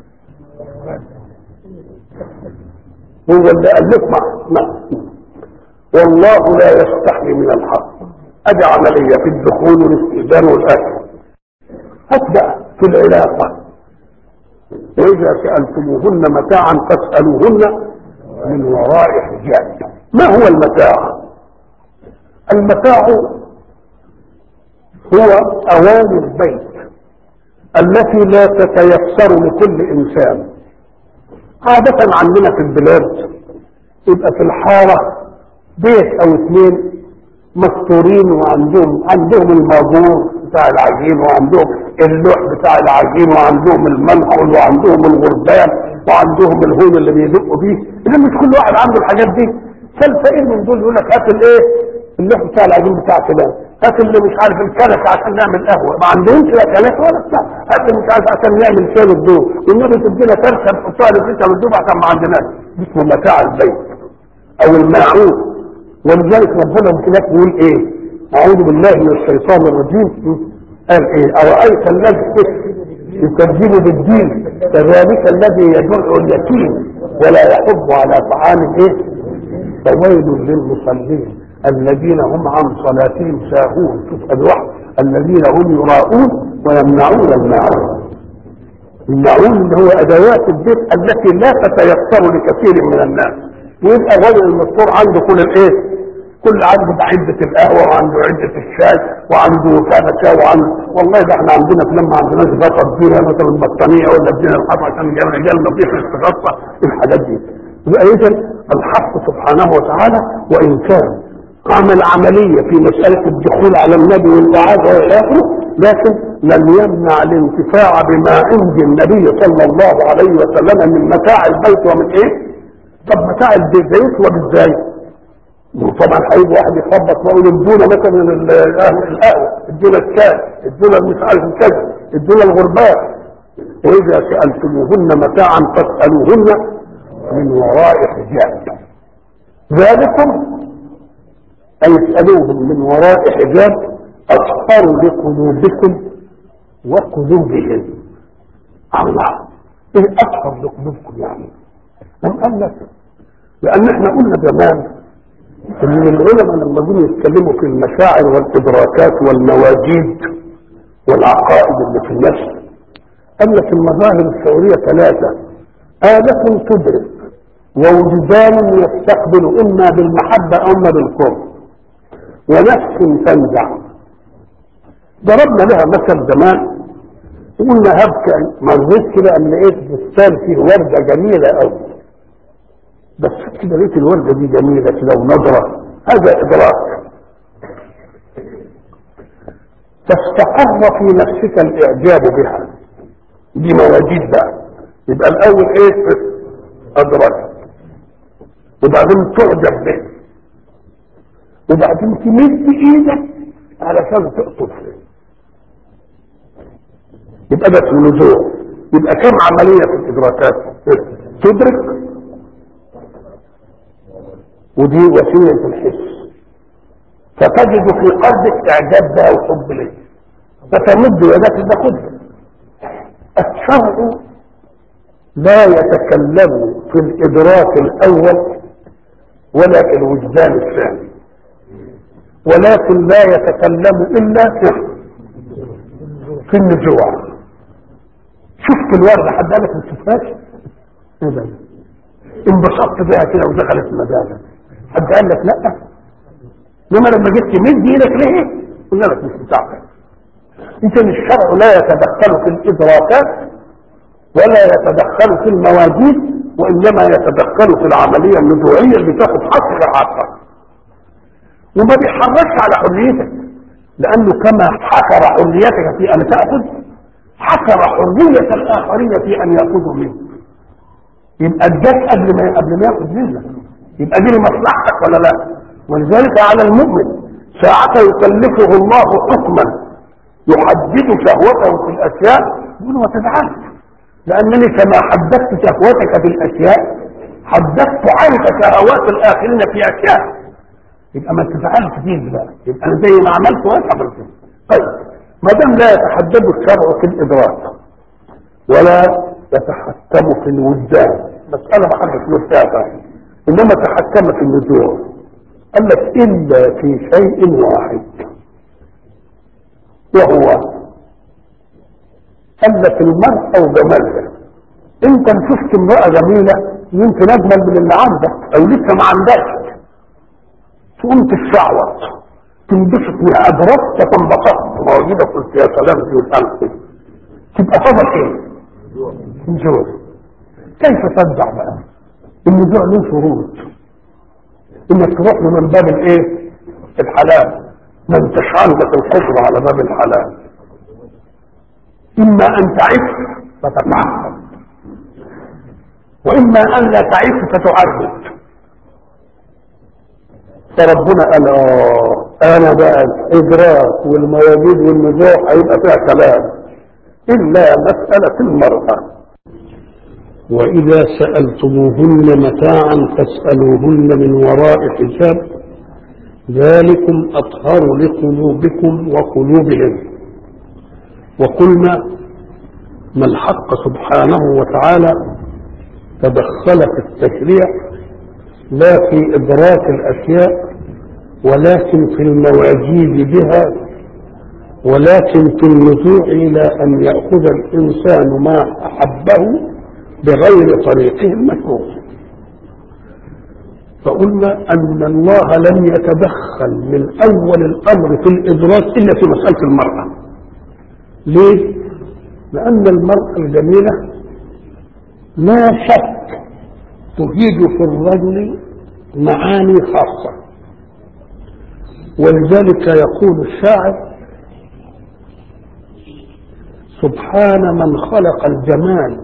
هو اللي قال لك ما ما والله لا يستحي من الحق ادي عمليه في الدخول والاستئذان والاكل هات في العلاقه واذا سالتموهن متاعا فاسالوهن من وراء حجاب ما هو المتاع المتاع هو اواني البيت التي لا تتيسر لكل انسان عادة عندنا في البلاد يبقى في الحارة بيت او اثنين مستورين وعندهم عندهم الماجور بتاع العجين وعندهم اللوح بتاع العجين وعندهم المنخل وعندهم الغربان وعندهم الهون اللي بيدقوا بيه اذا مش كل واحد عنده الحاجات دي فالفقير من دول يقول لك هات الايه اللوح بتاع العجين بتاع فلان هات اللي مش عارف الكنكه عشان نعمل قهوه ما عندهمش لا كنكه ولا بتاع هات اللي مش عارف عشان نعمل شاي الضوء والنبي تدينا فرشه نحطها لفرشه بالضوء عشان ما عندناش دي اسمه متاع البيت او الماعون ولذلك ربنا هناك بيقول ايه اعوذ بالله من الشيطان الرجيم قال ايه ارايت الذي يكذب بالدين كذلك الذي يدع اليتيم ولا يحض على طعام ايه فويل للمصلين الذين هم عن صلاتهم ساهون شوف الوحد الذين هم يراءون ويمنعون الماعون الماعون اللي هو ادوات البيت التي لا تتيسر لكثير من الناس ويبقى الرجل المستور عنده كل الايه كل عنده عدة القهوة وعنده عدة الشاي وعنده كنكة وعنده والله ده احنا عندنا في لما عندناش غطا فيها مثلا البطانية ولا ادينا الحطة عشان يجي رجال نظيف يستغطى الحاجات دي يبقى اذا الحق سبحانه وتعالى وان كان عمل عملية في مسألة الدخول على النبي والإعادة وإلى آخره لكن لم يمنع الانتفاع بما عند النبي صلى الله عليه وسلم من متاع البيت ومن ايه؟ طب متاع البيت ده يطلب ازاي؟ وطبعا هيجي واحد يخبط ويقول ادونا مثلا القهوه القهوه ادونا الشاي ادونا مش عارف كذا ادونا الغرباء واذا سالتموهن متاعا فاسالوهن من وراء حجاب ذلكم أن يسألوهم من وراء حجاب أطهر لقلوبكم وقلوبهم الله إيه أطهر لقلوبكم يعني؟ من قال لك لأن احنا قلنا زمان إن العلماء لما جم يتكلموا في المشاعر والإدراكات والمواجيد والعقائد اللي في النفس قال لك المظاهر الشعورية ثلاثة آلة تدرك ووجدان يستقبل إما بالمحبة أو إما بالكره ونفس تنزع ضربنا لها مثل زمان قلنا هبك مريت كده ان لقيت بستان فيه ورده جميله قوي بس كده لقيت الورده دي جميله كده ونضره هذا ادراك فاستقر في نفسك الاعجاب بها دي مواجيد بقى يبقى الاول ايه ادراك وبعدين تعجب به وبعدين تمد ايدك علشان تقطف يبقى ده اسمه نزوع يبقى كم عمليه في الادراكات تدرك ودي وسيله الحس فتجد في قلبك اعجاب بها وحب ليه فتمد يدك تاخدها الشرع لا يتكلم في الادراك الاول ولا في الوجدان الثاني ولكن لا يتكلم الا في النزوع شفت الورده حد قالك ما تشوفهاش ابدا انبسطت بها كده ودخلت مجالك حد قال لك لا انما لما جيت تمد ايدك ليه قلنا لك مش بتاعتك اذا الشرع لا يتدخل في الادراكات ولا يتدخل في المواجيد وانما يتدخل في العمليه النزوعيه اللي تاخد حق حقك وما بيحركش على حريتك لانه كما حكر حريتك في ان تاخذ حكر حريه الاخرين في ان ياخذوا منك يبقى اداك قبل ما قبل ما ياخذ منك يبقى دي لمصلحتك ولا لا ولذلك على المؤمن ساعة يكلفه الله حكما يحدد شهوته في الاشياء يقول ما تفعلش لأنني كما حدثت شهوتك في الأشياء حدثت عنك شهوات الآخرين في أشياء يبقى ما تفعلش فيه بقى يبقى أنا زي ما عملت وأفعل فيه طيب ما دام لا يتحدد الشرع في الإدراك ولا يتحكم في الوجدان مسألة ما حدش له فيها إنما تحكم في النزوع قال لك إلا في شيء واحد وهو قال لك المرأة وجمالها انت شفت امرأة جميلة يمكن اجمل من اللي عندك او لسه ما عندكش تقوم تتشعوط تنبسط منها ادركت فانبسطت موجودة قلت يا سلام دي وسلام تبقى فضل ايه؟ نزول كيف تدع بقى؟ النزوع له شروط انك تروح له من باب الايه؟ الحلال ما انتش عندك القدرة على باب الحلال اما ان تعف فتتعقد واما ان لا تعف فتعرض فربنا قال اه انا بقى الادراك والمواجيد والنزوع هيبقى فيها كلام الا مساله المراه واذا سالتموهن متاعا فاسالوهن من وراء حجاب ذلكم اطهر لقلوبكم وقلوبهم وقلنا ما الحق سبحانه وتعالى تدخل في التشريع لا في إدراك الأشياء ولكن في المواجيد بها ولكن في النزوع إلى أن يأخذ الإنسان ما أحبه بغير طريقه المشروع فقلنا أن الله لم يتدخل من أول الأمر في الإدراك إلا في مسألة المرأة ليه؟ لأن المرأة الجميلة لا شك تفيد في الرجل معاني خاصة ولذلك يقول الشاعر سبحان من خلق الجمال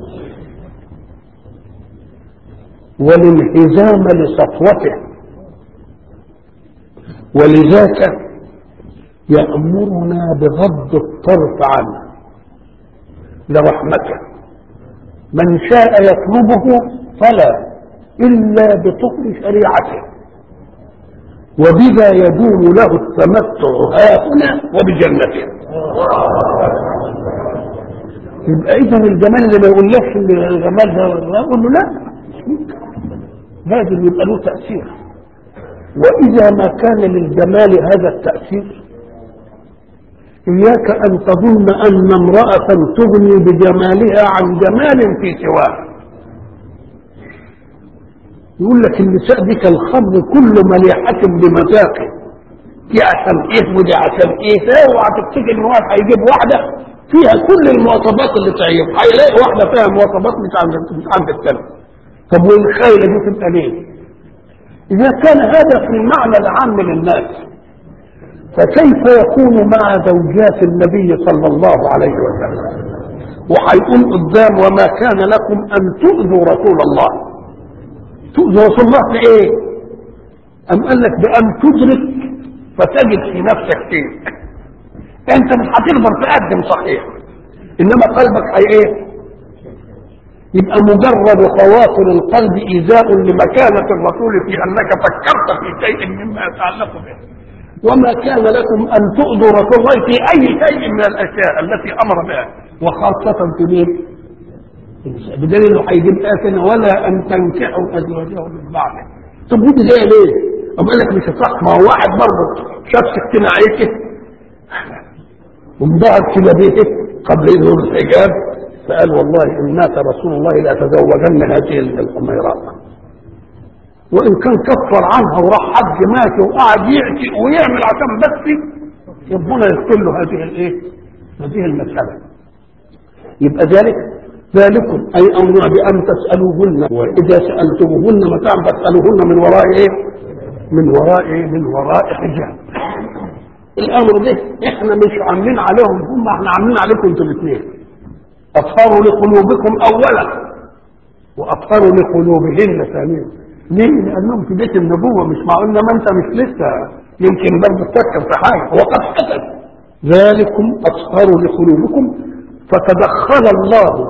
والانهزام لسطوته ولذاك يأمرنا بغض الطرف عنه لرحمته من شاء يطلبه فلا إلا بطهر شريعته وبذا يدوم له التمتع ها هنا وبجنته يبقى اذا الجمال اللي ما يقولكش ان الجمال ده اقول له لا لازم يبقى له تاثير واذا ما كان للجمال هذا التاثير إياك أن تظن أن امرأة تغني بجمالها عن جمال في سواه يقول لك النساء دي كالخمر كل مليحة بمذاقه دي عشان ايه ودي عشان ايه اوعى تفتكر ان واحد هيجيب واحدة فيها كل المواصفات اللي تعيب هيلاقي واحدة فيها مواصفات مش عند مش عند الثانية طب والخيلة دي تبقى ليه؟ إذا كان هذا في المعنى العام للناس فكيف يكون مع زوجات النبي صلى الله عليه وسلم وهيقول قدام وما كان لكم ان تؤذوا رسول الله تؤذوا رسول الله في ايه ام قال لك بان تدرك فتجد في نفسك شيء انت مش هتقدر تقدم صحيح انما قلبك هي ايه يبقى مجرد خواطر القلب ايذاء لمكانه الرسول في انك فكرت في شيء مما يتعلق به وما كان لكم ان تؤذوا رسول الله في اي شيء من الاشياء التي امر بها وخاصه في مين؟ بدليل انه هيجيب ايه ولا ان تنكحوا ازواجهم من بعده طب ودي زي ليه؟ أم قال لك مش صح ما هو واحد برضه شاف ستين عليك وانبهر كده بيه قبل يظهر الحجاب فقال والله ان مات رسول الله لاتزوجن هذه الحميرات وان كان كفر عنها وراح حج مات وقعد يعتق ويعمل عشان بس ربنا يغفر له هذه الايه؟ هذه المساله. يبقى ذلك ذلكم اي امرنا بان تسالوهن واذا سالتموهن متاعا فاسالوهن من وراء ايه؟ من وراء إيه؟ من وراء حجاب. الامر ده احنا مش عاملين عليهم هم احنا عاملين عليكم انتوا الاثنين. اطهروا لقلوبكم اولا واطهروا لقلوبهن ثانيا. ليه؟ لأنهم في بيت النبوة مش معقول ما أنت مش لسه يمكن برضه تفكر في حاجة وقد حدث ذلكم أطهر لقلوبكم فتدخل الله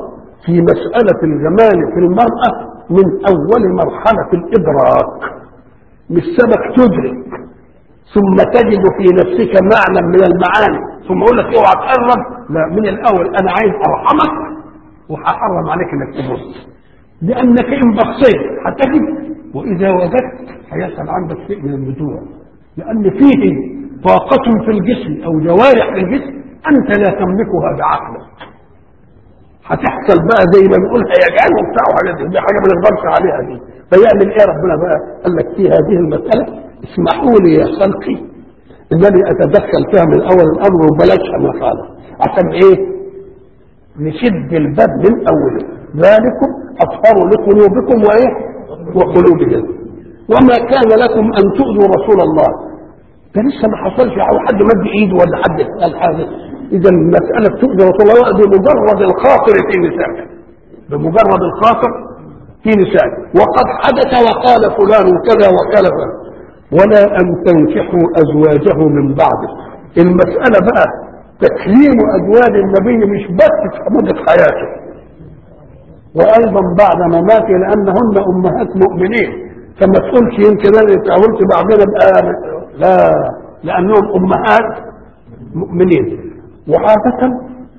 في مسألة الجمال في المرأة من أول مرحلة الإدراك مش سبك تدرك ثم تجد في نفسك معنى من المعاني ثم اقول لك اوعى تقرب لا من الاول انا عايز ارحمك وهحرم عليك انك تبص لانك ان بصيت هتجد واذا وجدت هيحصل عندك شيء من البدوع لان فيه طاقة في الجسم او جوارح في الجسم انت لا تملكها بعقلك هتحصل بقى زي ما بنقول هيجان وبتاع وحاجات دي, دي حاجه ما نقدرش عليها دي فيعمل ايه ربنا بقى قال لك في هذه المساله اسمحوا لي يا خلقي انني اتدخل فيها من اول الامر وبلاش ما قال عشان ايه نشد الباب من اوله ذلكم اطهر لقلوبكم وايه وقلوبهم وما كان لكم ان تؤذوا رسول الله ده لسه ما حصلش او حد مد ايده ولا حد قال حاجه اذا المساله تؤذي رسول الله بمجرد الخاطر في نسائه بمجرد الخاطر في نسائه وقد حدث وقال فلان كذا وقال فلان ولا ان تنكحوا ازواجه من بعده المساله بقى تكريم ازواج النبي مش بس في مده حياته وايضا بعد مماته لانهن امهات مؤمنين فما تقولش يمكن انا اتعودت بعدين بقى لا لانهم امهات مؤمنين وعادة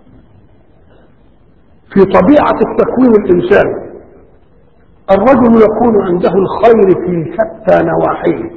في طبيعة التكوين الإنساني الرجل يكون عنده الخير في شتى نواحيه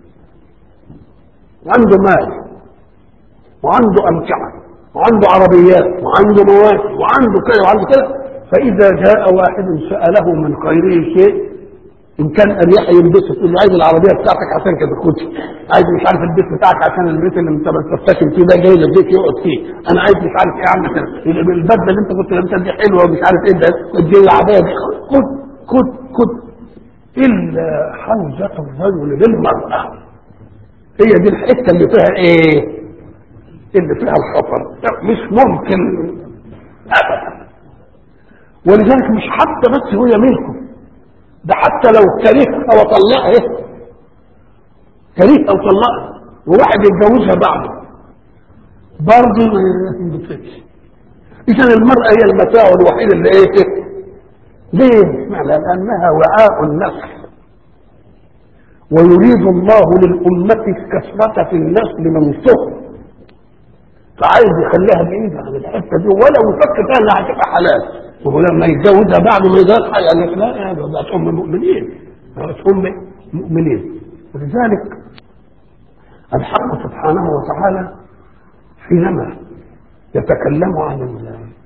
عنده مال وعنده أمتعة وعنده عربيات وعنده مواشي وعنده كذا وعنده كذا فإذا جاء واحد سأله من خيره شيء ان كان اريح ينبسط تقول له عايز العربيه بتاعتك عشان كده كنت عايز مش عارف البيت بتاعك عشان البيت اللي انت بتسكن فيه ده جاي لك يقعد فيه انا عايز مش عارف ايه عامل كده البدله اللي انت كنت لابسها دي حلوه ومش عارف ايه ده دي العبايه دي خد خد خد الا حوزه الرجل للمراه هي دي الحته اللي فيها ايه؟ اللي فيها الخطر مش ممكن ابدا ولذلك مش حتى بس هو ملكه ده حتى لو كرهها وطلقها ايه كرهها وطلقها وواحد يتجوزها بعده برضه ما ينبسطش اذا المراه هي المتاع الوحيد اللي ايه ليه؟ معنى لانها وعاء النسل ويريد الله للأمة الكثرة في النسل من صهر فعايز يخليها بعيدة عن الحتة دي ولو يفكر فيها انها هتبقى حلال وهو لما يتجوزها بعد ما يزال حاجه قال لك لا يا بقت ام مؤمنين بقت ام مؤمنين ولذلك الحق سبحانه وتعالى حينما يتكلم عن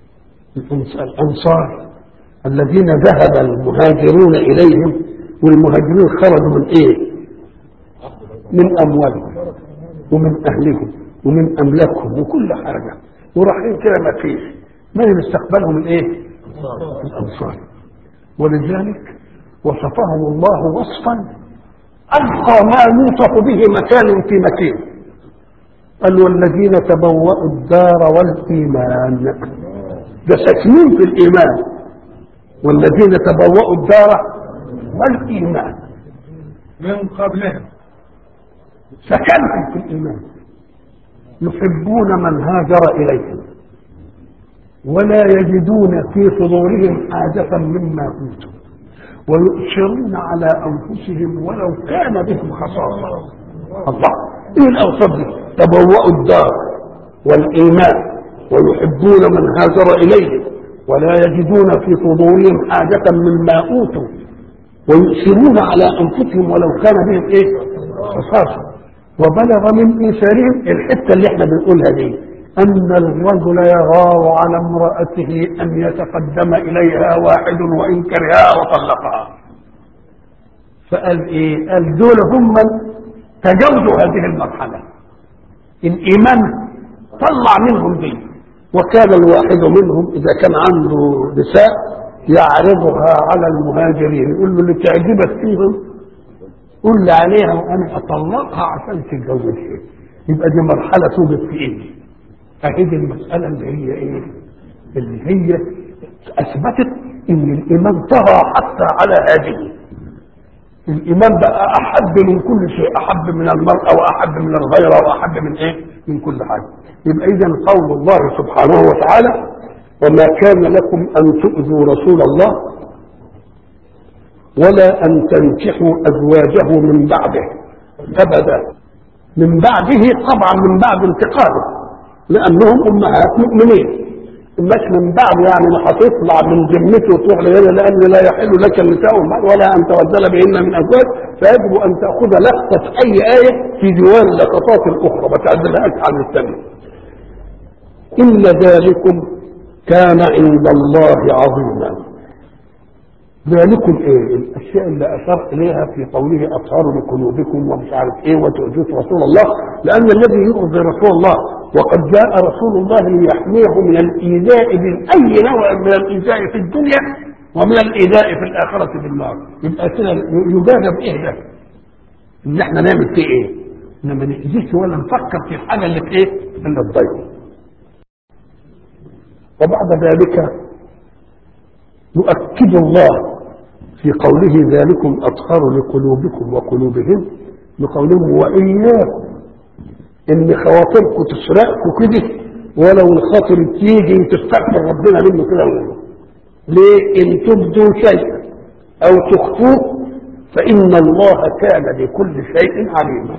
الانصار الذين ذهب المهاجرون اليهم والمهاجرين خرجوا من ايه؟ من اموالهم ومن اهلهم ومن املاكهم وكل حاجه ورايحين كده ما فيش من اللي استقبلهم الايه؟ الأنصار ولذلك وصفهم الله وصفا ألقى ما يوصف به مكان في مكان قال والذين تبوأوا الدار والإيمان ده ساكنين في الإيمان والذين تبوأوا الدار والإيمان من قبلهم سكنهم في الإيمان يحبون من هاجر إليهم ولا يجدون في صدورهم حاجة مما أوتوا ويؤثرون على أنفسهم ولو كان بهم خصاصة الله إيه الأوصاف دي تبوأوا الدار والإيمان ويحبون من هاجر إليهم ولا يجدون في صدورهم حاجة مما أوتوا ويؤثرون على أنفسهم ولو كان بهم إيه خصاصة وبلغ من إيثارهم الحتة اللي احنا بنقولها دي أن الرجل يغار على امرأته أن يتقدم إليها واحد وإن كرهها وطلقها فقال إيه؟ قال دول هم تجاوزوا هذه المرحلة الإيمان طلع منهم دي وكان الواحد منهم إذا كان عنده نساء يعرضها على المهاجرين يقول له اللي تعجبك فيهم قول لي عليها وأنا أطلقها عشان تتجوزها يبقى دي مرحلة توجد في إيه؟ اهي دي المسألة اللي هي ايه اللي هي اثبتت ان الايمان طغى حتى على هذه الايمان بقى احب من كل شيء احب من المرأة واحب من الغيرة واحب من ايه من كل حاجة يبقى اذا قول الله سبحانه وتعالى وما كان لكم أن تؤذوا رسول الله ولا أن تنكحوا أزواجه من بعده أبدا من بعده طبعا من بعد انتقاله لأنهم أمهات مؤمنين مش من بعد يعني ما هتطلع من ذمته وتروح لغيره لأن لا يحل لك النساء ولا أن تبدل بهن من أزواج فيجب أن تأخذ لقطة أي آية في ديوان اللقطات الأخرى ما تعدلهاش عن الثانية إن ذلكم كان عند الله عظيما ذلكم ايه الاشياء اللي اشار اليها في قوله اطهار لقلوبكم ومش عارف ايه وتؤذوا رسول الله لان الذي يؤذي رسول الله وقد جاء رسول الله ليحميه من الايذاء من اي نوع من الايذاء في الدنيا ومن الايذاء في الاخره في النار يبقى كده يجازى بايه ده؟ ان احنا نعمل فيه ايه؟ ان ما نأذيش ولا نفكر في الحاجه اللي في ايه؟ اللي تضيق وبعد ذلك يؤكد الله في قوله ذلكم أطهر لقلوبكم وقلوبهم بقولهم وإياكم إن خواطركم تسرقكم كده ولو الخاطر تيجي وتستغفر ربنا منه كده ليه إن تبدوا شيئا أو تخفوه فإن الله كان بكل شيء عليما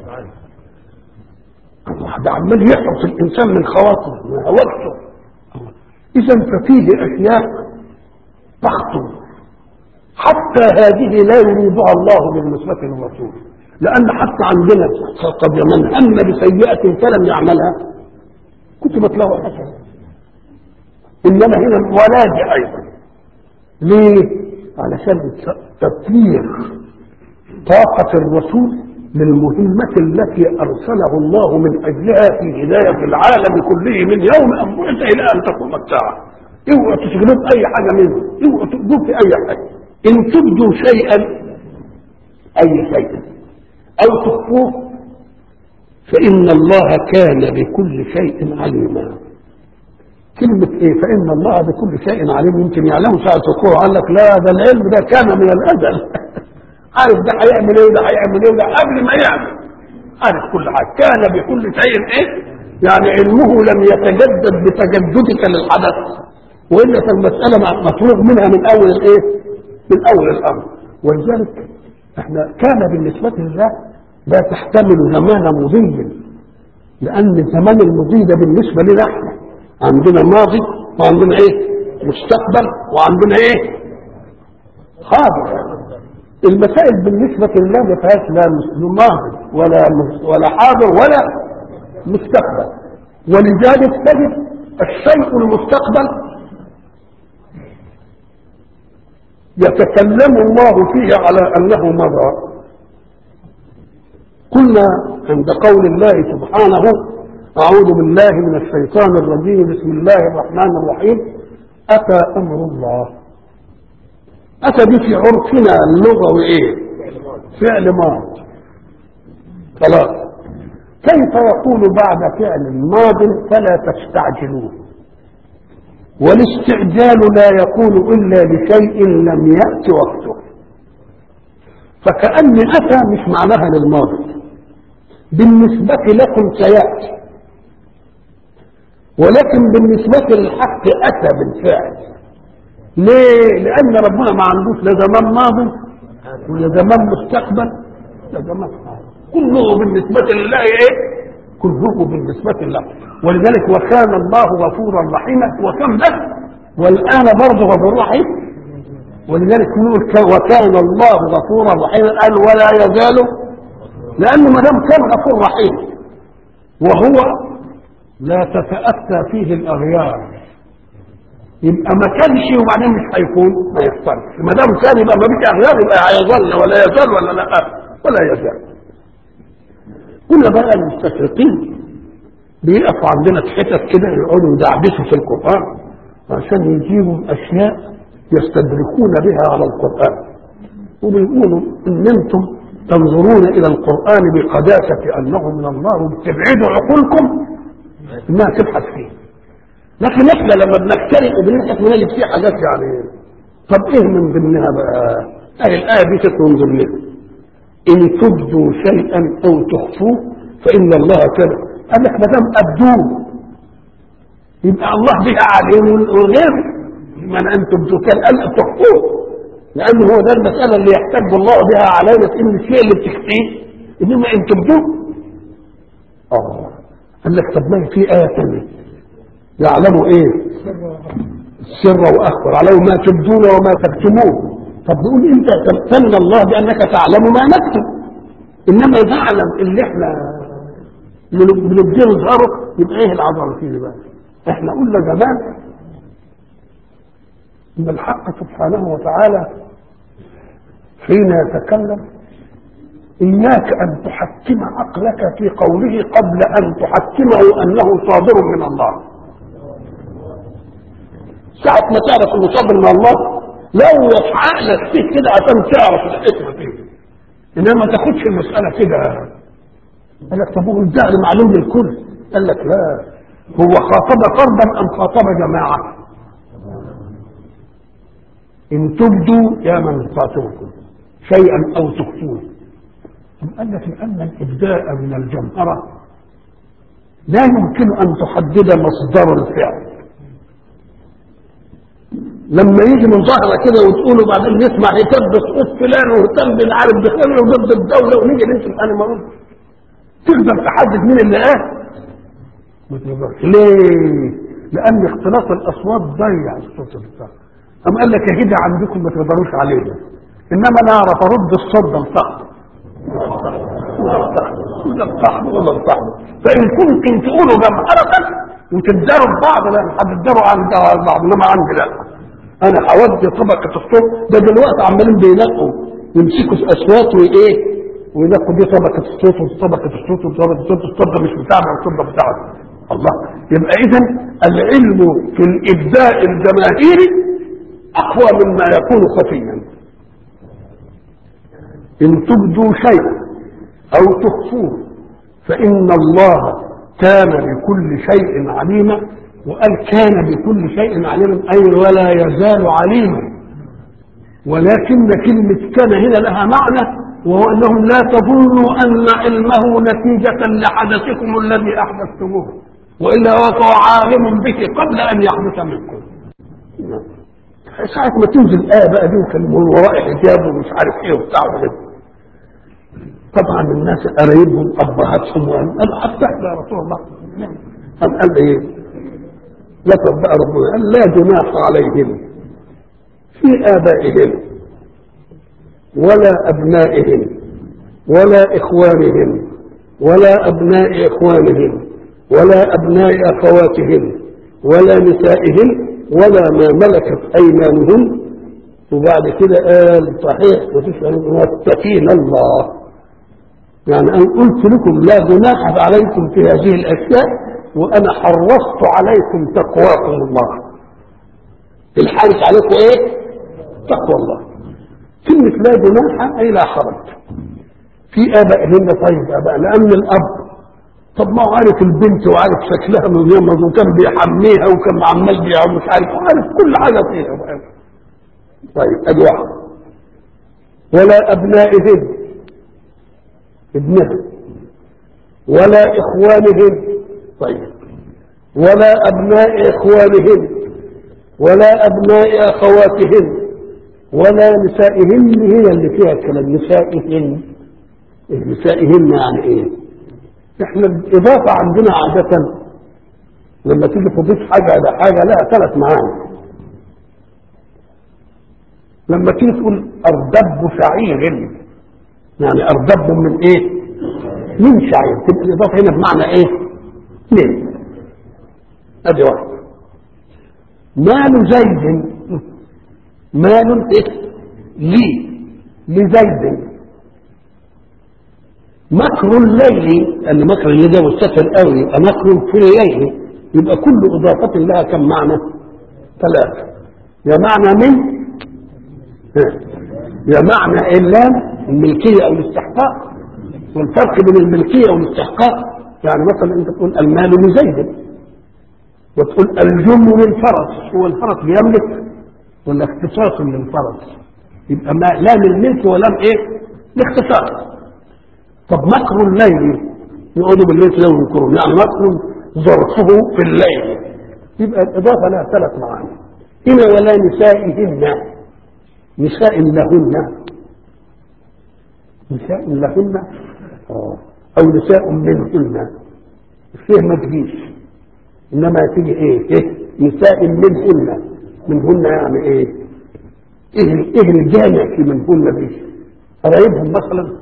الله ده عمال يحرص الإنسان من خواطره من هوسه إذا ففيه أشياء تخطر حتى هذه لا يريدها الله بالنسبة للرسول لأن حتى عندنا قد من هم بسيئة فلم يعملها كتبت له حسنة إنما هنا ولاجئ أيضا ليه؟ علشان تطوير طاقة الرسول للمهمة التي أرسله الله من أجلها في هداية العالم كله من يوم أن بعث إلى أن تقوم الساعة اوعوا تشغلوا بأي حاجة منه اوعوا تقضوا في أي حاجة إن تبدوا شيئا أي شيء أو تخفوه فإن الله كان بكل شيء عليما كلمة إيه فإن الله بكل شيء عليم يمكن يعلمه ساعة وقوع قال لك لا ده العلم ده كان من الأزل عارف ده هيعمل إيه وده هيعمل إيه وده قبل ما يعمل عارف كل حاجة كان بكل شيء إيه يعني علمه لم يتجدد بتجددك للحدث وإلا فالمسألة مفروغ منها من أول الإيه من أول الأمر ولذلك احنا كان بالنسبة لله لا تحتمل زمان مضي لأن الزمان المضي ده بالنسبة لنا احنا عندنا ماضي وعندنا ايه مستقبل وعندنا ايه حاضر المسائل بالنسبة لله ما فيهاش لا ماضي ولا ولا حاضر ولا مستقبل ولذلك تجد الشيء المستقبل يتكلم الله فيه على انه مضى قلنا عند قول الله سبحانه اعوذ بالله من الشيطان الرجيم بسم الله الرحمن الرحيم اتى امر الله اتى دي في عرفنا اللغوي ايه فعل ماض خلاص كيف يقول بعد فعل ماض فلا تستعجلوه والاستعجال لا يكون إلا لشيء لم يأت وقته فكأن أتى مش معناها للماضي بالنسبة لكم سيأتي ولكن بالنسبة للحق أتى بالفعل ليه؟ لأن ربنا ما عندوش لا زمان ماضي ولا زمان مستقبل لا زمان كله بالنسبة لله إيه؟ كله بالنسبة له ولذلك وكان الله غفورا رحيما وكم بس والآن برضه غفور رحيم ولذلك نقول وكان الله غفورا رحيما قال ولا يزال لأنه ما دام كان غفور رحيم وهو لا تتأتى فيه الأغيار يبقى ما كانش وبعدين مش هيكون ما يحصلش ما دام كان يبقى ما فيش أغيار يبقى هيظل ولا يزال ولا لا ولا يزال كنا بقى المستشرقين بيقفوا عندنا في حتت كده يقعدوا يدعبسوا في القرآن عشان يجيبوا أشياء يستدركون بها على القرآن وبيقولوا إن أنتم تنظرون إلى القرآن بقداسة أنه من الله وبتبعدوا عقولكم إنها تبحث فيه لكن احنا لما بنخترق وبنبحث بنجد فيه حاجات يعني طب ايه من ضمنها بقى؟ اهي الآية دي تنظر لنا إن تبدوا شيئا أو تخفوه فإن الله كان قال لك ما دام أبدوه يبقى الله بها عليم وغيره من ان تبدوا كان قال تخفوه لان هو ده المساله اللي يحتج الله بها علينا في ان الشيء اللي بتخفيه انما ان تبدوه اه قال لك طب ما في ايه ثانيه يعلم ايه السر واخبر عليه ما تبدون وما تكتمون طب نقول انت تمتن الله بانك تعلم ما نكتب انما تعلم اللي احنا بنبديه نظهره يبقى ايه العظمه فيه بقى احنا قلنا زمان ان الحق سبحانه وتعالى حين يتكلم اياك ان تحكم عقلك في قوله قبل ان تحكمه انه صادر من الله ساعة ما تعرف انه صادر من الله لوث عقلك فيه كده عشان تعرف الحكمة فيه انما ما تاخدش المسألة كده قال لك طب هو الجهل معلوم للكل قال لك لا هو خاطب فردا ام خاطب جماعة ان تبدوا يا من خاطبكم شيئا او تخفوه قال لك لان الابداء من الجمهرة لا يمكن ان تحدد مصدر الفعل لما يجي من ظهره كده وتقوله بعدين نسمع هتاب بصوت فلان وهتاب مش عارف بخير وضد الدوله ونيجي نمسك انا ما قلت تقدر تحدد مين اللي قال ما تقدرش ليه؟ لان اختلاط الاصوات ضيع الصوت بتاعه أم قال لك يا كده عندكم ما تقدروش عليه ده. انما انا اعرف ارد الصوت ده لصاحبه ولا لصاحبه فان كنتم تقولوا جمهرة وتداروا ببعض لا هتداروا عن بعض انما عندي لا انا هودي طبقه الصوت ده دلوقتي عمالين بينقوا يمسكوا اصوات وايه وينقوا دي طبقه الصوت وطبقه الصوت وطبقه الصوت الصوت ده مش بتاعنا والصوت ده بتاعنا الله يبقى اذا العلم في الابداء الجماهيري اقوى مما يكون خفيا ان تبدوا شيئا او تخفوه فان الله كان بكل شيء عليما وقال كان بكل شيء عليما اي ولا يزال عليما ولكن كلمة كان هنا لها معنى وهو انهم لا تظنوا ان علمه نتيجة لحدثكم الذي احدثتموه والا هو عالم به قبل ان يحدث منكم ساعة ما تنزل الآية بقى دي وكان من وراء حجاب ومش عارف ايه وبتاع وكده طبعا الناس قرايبهم ابهاتهم قالوا حتى يا رسول الله قام قال ايه لقد بقى ربنا قال لا جناح عليهم في ابائهم ولا ابنائهم ولا اخوانهم ولا ابناء اخوانهم ولا ابناء اخواتهم ولا نسائهم ولا ما ملكت ايمانهم وبعد كده قال صحيح وتسألون واتقين الله يعني أنا قلت لكم لا جناح عليكم في هذه الأشياء وأنا حرصت عليكم تقواكم الله الحارس عليكم إيه؟ تقوى الله كلمة لا جناح أي لا حرج في آبائهن طيب آباء لأن الأب طب ما هو عارف البنت وعارف شكلها من يوم وكان بيحميها وكان عمال بيها ومش عارف عارف كل حاجة فيها طيب أدي واحد ولا أبنائهن ابنها ولا إخوانهن طيب ولا أبناء إخوانهن ولا أبناء أخواتهن ولا نسائهن هي اللي فيها الكلام نسائهن نسائهن يعني إيه؟ إحنا الإضافة عندنا عادة لما تيجي تضيف حاجة على حاجة لها ثلاث معاني لما تيجي تقول أردب شعير يعني أردب من إيه؟ من شعير تبقى الإضافة هنا بمعنى إيه؟ من أدي واحد مال زيد مال إيه؟ لي لزيد مكر الليل أن مكر الليل ده مستفل قوي يبقى مكر في الليل يبقى كل إضافة لها كم معنى؟ ثلاثة يا معنى من يا معنى اللام الملكية أو الاستحقاق والفرق بين الملكية والاستحقاق يعني مثلا أنت تقول المال لزيد وتقول الجم للفرس هو الفرس بيملك ولا اختصاص للفرس يبقى ما لام الملك ولام ايه؟ الاختصاص طب مكر الليل يقعدوا بالليل كده ويذكرون يعني مكر ظرفه في الليل يبقى الإضافة لها ثلاث معاني هنا ولا نسائهن نساء لهن نساء لهن آه. أو نساء منهن فيه ما تجيش إنما تيجي إيه, إيه؟ نساء منهن منهن يعني إيه إيه, إيه الجامع في منهن دي قرايبهم مثلا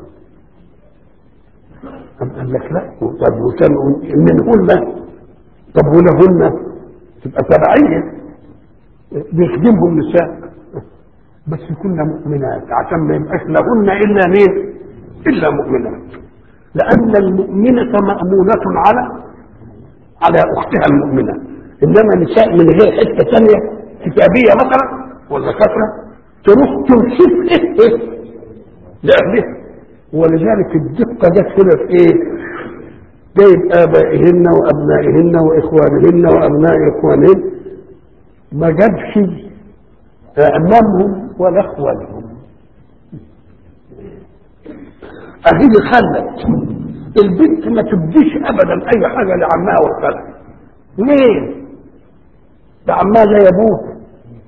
أم قال لك لا طب وكان منهن طب ولهن تبقى تبعية بيخدمهم نساء بس كنا مؤمنات عشان ما يبقاش لهن إلا مين إلا مؤمنات لأن المؤمنة مأمونة على على أختها المؤمنة إنما نساء من غير حتة ثانية كتابية مثلا ولا كثرة تروح تنشف إيه إيه لأهلها ولذلك الدقة جت كده في إيه؟ جايب آبائهن وأبنائهن وإخوانهن وأبناء إخوانهن ما جابش أعمامهم ولا إخوانهم أهي خلت البنت ما تبديش أبدا أي حاجة لعمها وخالها ليه؟ ده عمها زي أبوه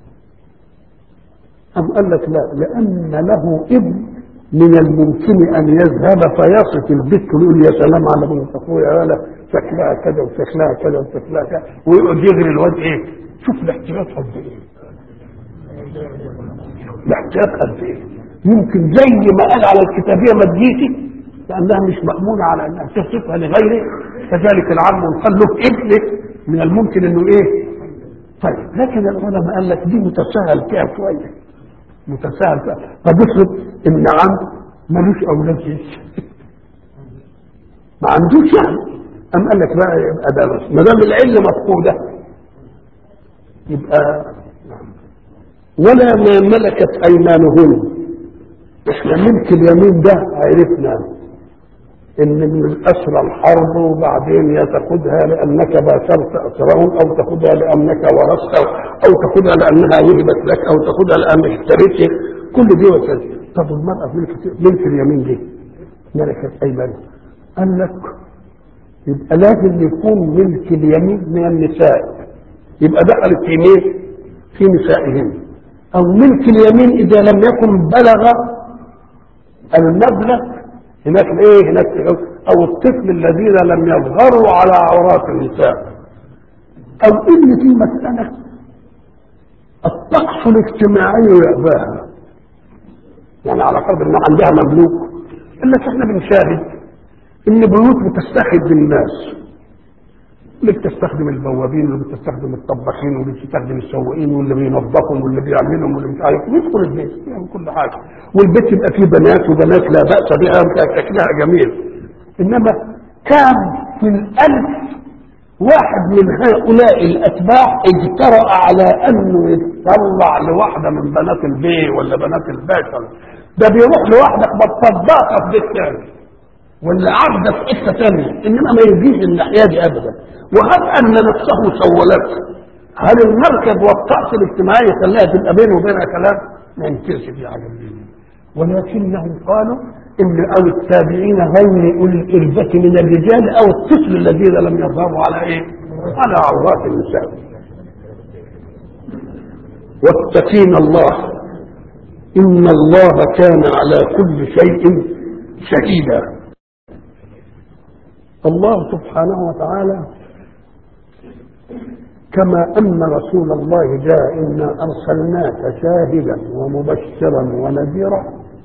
أم قال لك لا لأن له ابن من الممكن ان يذهب فيصف البت ويقول يا سلام على بنت اخويا ولا شكلها كذا وشكلها كذا وشكلها كذا ويقعد يغري الواد ايه شوف الاحتياط قد ايه الاحتياط قد ايه يمكن زي ما قال على الكتابيه ما تجيش لانها مش مامونه على انها تصفها لغيره كذلك العم قال له ابنك من الممكن انه ايه طيب لكن العلماء قال لك دي متساهل فيها شويه متساهل فيها طب افرض ان عم ملوش اولاد لسه ما عندوش يعني ام قال لك بقى يبقى ده بس ما دام العله مفقوده يبقى ولا ما ملكت ايمانهن احنا ملك اليمين ده عرفنا ان من الاسرى الحرب وبعدين يا تاخذها لانك باشرت اسرهم او تاخذها لانك ورثت او تاخذها لانها وهبت لك او تاخذها لانك اشتريت كل دي وسائل طب المراه ملك ملك اليمين دي ملكت ايمانها قال لك يبقى لازم يكون ملك اليمين من النساء يبقى دخلت في مين؟ في نسائهن او ملك اليمين اذا لم يكن بلغ المبلغ هناك ايه هناك او الطفل الذين لم يظهروا على عورات النساء او ان في مسألة الطقس الاجتماعي يأباها يعني على قدر ان عندها مملوك الا احنا بنشاهد ان بيوت بتستحد بالناس اللي بتستخدم البوابين واللي بتستخدم الطباخين واللي بتستخدم السواقين واللي بينظفهم واللي بيعملهم واللي مش عارف يدخل البيت يعمل كل حاجه والبيت يبقى فيه بنات وبنات لا باس بها شكلها جميل انما كم من الف واحد من هؤلاء الاتباع اجترأ على انه يتطلع لواحده من بنات البي ولا بنات الباشا ده بيروح لواحده بطباخه في بيت ثاني ولا عبده في حته ثانيه انما ما يجيش الناحيه دي ابدا وهب ان نفسه سولته هل المركب والطقس الاجتماعي خلاها تبقى بينه وبينها كلام؟ ما ينكرش في حاجه ولكنهم قالوا ان او التابعين غير اولي الاربه من الرجال او الطفل الذين لم يظهروا على ايه؟ على عورات النساء. واتقين الله ان الله كان على كل شيء شهيدا. الله سبحانه وتعالى كما أن رسول الله جاء إنا أرسلناك شاهدا ومبشرا ونذيرا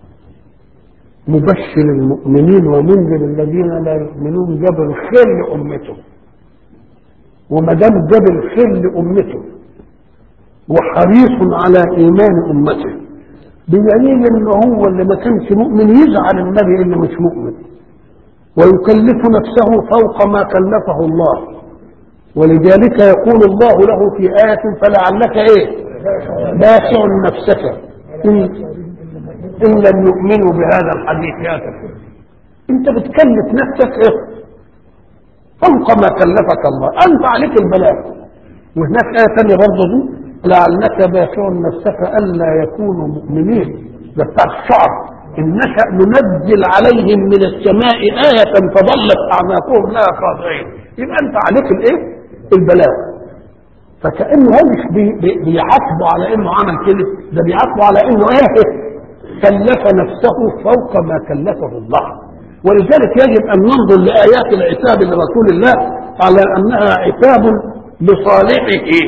مبشر المؤمنين ومنذر الذين لا يؤمنون جاب الخير لأمته وما دام جاب الخير لأمته وحريص على إيمان أمته بدليل إن هو اللي ما كانش مؤمن يزعل النبي اللي مش مؤمن ويكلف نفسه فوق ما كلفه الله ولذلك يقول الله له في آية فلعلك إيه باخع نفسك إن, إن لم يؤمنوا بهذا الحديث يا تفر. أنت بتكلف نفسك إيه فوق ما كلفك الله أنت عليك البلاغ وهناك آية ثانية برضه دي لعلك باخع نفسك ألا يكونوا مؤمنين ده بتاع الشعر إن نشأ ننزل عليهم من السماء آية فظلت أعناقهم لها خاضعين يبقى أنت عليك الإيه؟ البلاغ فكأنه هو مش بي- بي- بيعاتبه على انه عمل كده ده بيعاتبه على انه ايه كلف نفسه فوق ما كلفه الله ولذلك يجب ان ننظر لايات العتاب لرسول الله على انها عتاب لصالحه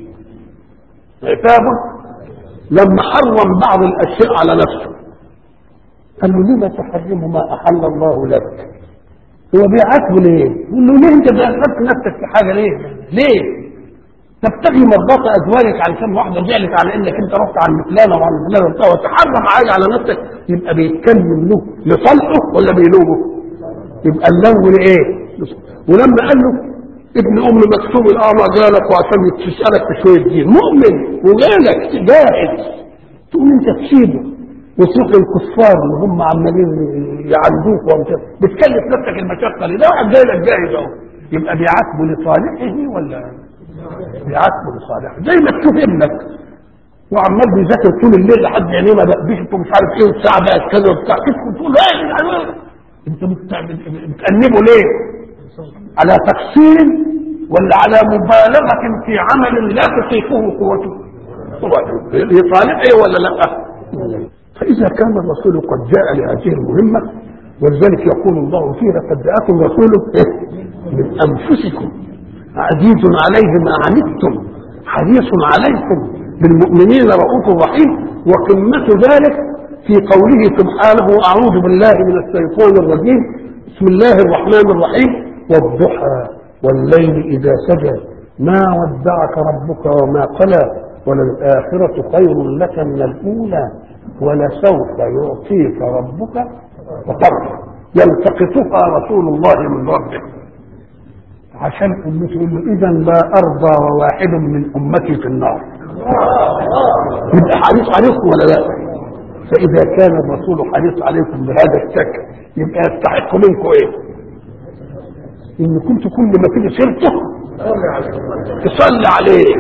عتاب لما حرم بعض الاشياء على نفسه قال له لما تحرم ما احل الله لك هو بيعاتبه ليه؟ يقول له ليه انت بأسرت نفسك في حاجه ليه؟ ليه؟ تبتغي مرضات ازواجك علشان واحده زعلت على انك انت رحت عن فلانه وعن فلانه وبتاع وتحرم حاجه على نفسك يبقى بيتكلم له لصالحه ولا بيلومه؟ يبقى اللوم لايه؟ ولما قال له ابن ام مكتوب الاعمى جالك وعشان تسالك في شويه دين مؤمن وجالك جاهز تقوم انت تسيبه وتروح للكفار اللي هم عمالين يعندوك وانت بتكلف نفسك المشقه ليه؟ ده واحد جاي لك جاهز اهو يبقى بيعاتبه لصالحه ولا بيعاتبه لصالحه زي ما تشوف ابنك وعمال بيذاكر طول الليل لحد عينيه ما بقبيش ومش عارف ايه والساعه بقت كذا وبتاع تدخل تقول له ايه يعني انت بت- بتأنبه ليه؟ على تقصير ولا على مبالغة في عمل لا تطيقه قوته قوته لصالحه ولا لا؟ فإذا كان الرسول قد جاء لهذه المهمة ولذلك يقول الله فيه لقد جاءكم رسول من أنفسكم عزيز عليه ما عنتم حريص عليكم بالمؤمنين رؤوف رحيم وقمة ذلك في قوله سبحانه أعوذ بالله من الشيطان الرجيم بسم الله الرحمن الرحيم والضحى والليل إذا سجى ما ودعك ربك وما قلى وللآخرة خير لك من الأولى ولسوف يعطيك ربك وترضى يلتقطها رسول الله من ربه عشان امته يقول له اذا لا ارضى وواحد من امتي في النار يبقى حريص عليكم ولا لا فاذا كان الرسول حريص عليكم بهذا الشكل يبقى يستحق منكم ايه ان كنت كل ما تيجي سيرته تصلي عليه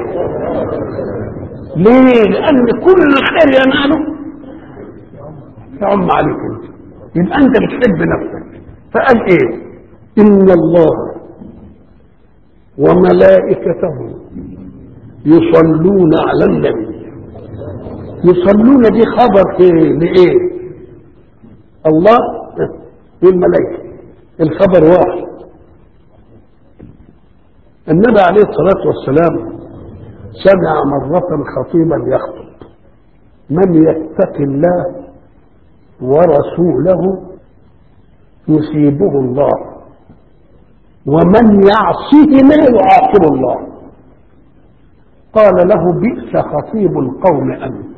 ليه لان كل خير يناله يعم عليك انت يبقى انت بتحب نفسك فقال ايه ان الله وملائكته يصلون على النبي يصلون دي خبر ايه لايه الله والملائكه الخبر واحد النبي عليه الصلاه والسلام سمع مرة خطيبا يخطب من يتق الله ورسوله يصيبه الله ومن يعصهما يعاقب الله قال له بئس خطيب القوم انت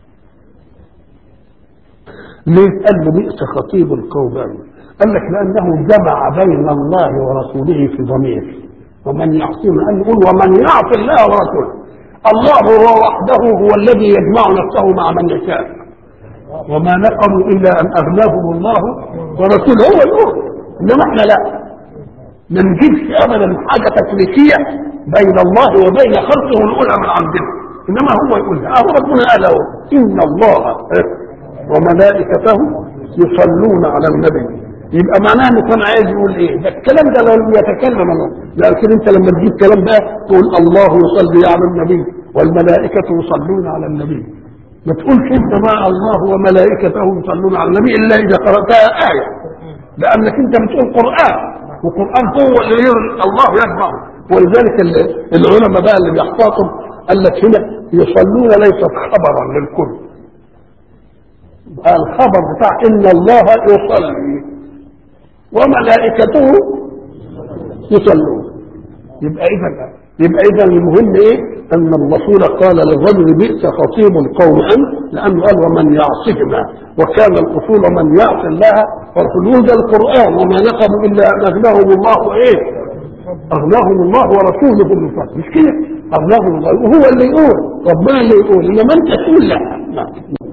ليه قال له بئس خطيب القوم انت قال لك لانه جمع بين الله ورسوله في ضمير ومن يعصيهما قال يقول ومن يعصي الله ورسوله الله هو وحده هو الذي يجمع نفسه مع من يشاء وما نقموا الا ان اغناهم الله ورسوله هو يقول انما احنا لا ما نجيبش ابدا حاجه تكليفيه بين الله وبين خلقه ونقولها من عندنا انما هو يقول اه ربنا قال اهو ان الله وملائكته يصلون على النبي يبقى معناه انه كان عايز يقول ايه ده الكلام ده لو يتكلم عنه لكن انت لما تجيب كلام بقى تقول الله يصلي على النبي والملائكه يصلون على النبي ما تقولش انت مع الله وملائكته يصلون على النبي الا اذا قراتها ايه لانك انت بتقول قران وقران هو اللي ير- الله يجمعه ولذلك ال- العلماء بقى اللي بيحتاطوا قال لك هنا يصلون ليست خبرا للكل الخبر بتاع ان الله يصلي وملائكته يصلون يبقى اذا يبقى اذا المهم ايه ان الرسول قال للرجل بئس خطيب القوم انت لانه قال ومن يعصهما وكان الاصول من يعصي الله ورسوله ده القران وما نقموا الا ان اغناهم الله ايه اغناهم الله ورسوله من فضله مش كده اغناهم الله وهو اللي يقول ربنا اللي يقول انما انت تقول لا نعم.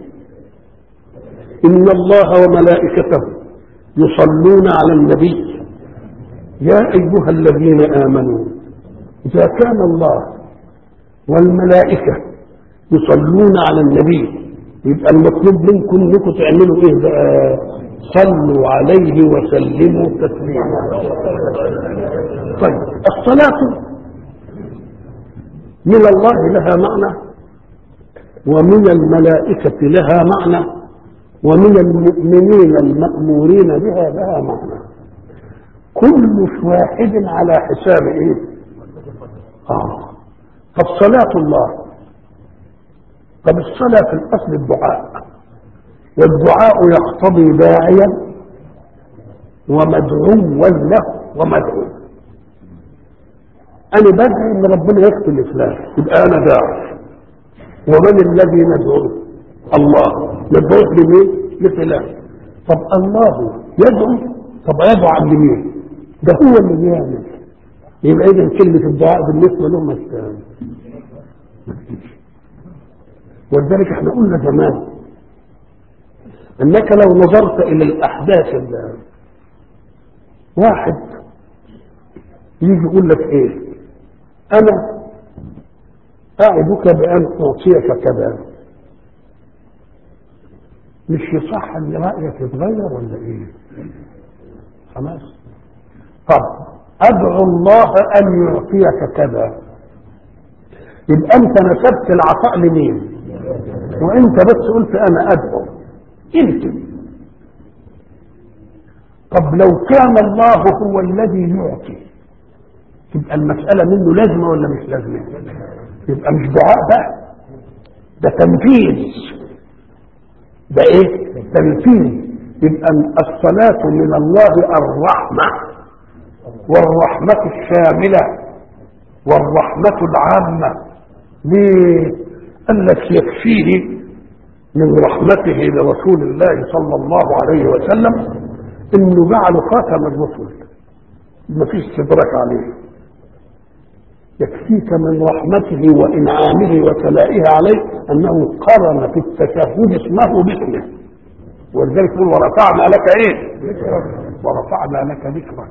ان الله وملائكته يصلون على النبي يا ايها الذين امنوا اذا كان الله والملائكه يصلون على النبي يبقى المطلوب منكم انكم تعملوا ايه بقى صلوا عليه وسلموا تسليما طيب الصلاه من الله لها معنى ومن الملائكة لها معنى ومن المؤمنين المأمورين بها لها معنى كل واحد على حساب ايه اه طب صلاة الله طب الصلاة في الأصل الدعاء والدعاء يقتضي داعيا ومدعوا له ومدعو أنا بدعي إن ربنا يكفي الإسلام يبقى أنا داعي ومن الذي ندعوه الله ندعوه لمين؟ لفلان طب الله يدعو طب يدعو عن مين؟ ده هو اللي بيعمل يبقى إذا كلمة الدعاء بالنسبة له ما ولذلك احنا قلنا زمان انك لو نظرت الى الاحداث اللي واحد يجي يقول لك ايه انا اعدك بان اعطيك كذا مش يصح ان رايك يتغير ولا ايه خلاص طب ادعو الله ان يعطيك كذا يبقى انت نسبت العطاء لمين وانت بس قلت انا ادعو انت طب لو كان الله هو الذي يعطي تبقى المسألة منه لازمة ولا مش لازمة يبقى مش دعاء بقى ده تنفيذ ده ايه تنفيذ يبقى الصلاة من الله الرحمة والرحمة الشاملة والرحمة العامة ليه قال لك يكفيه من رحمته لرسول الله صلى الله عليه وسلم انه جعله خاتم الرسل ما فيش استدراك عليه يكفيك من رحمته وانعامه وثنائه عليه انه قرن في التشهد اسمه باسمه ولذلك يقول ورفعنا لك ايه؟ ورفعنا لك ذكرك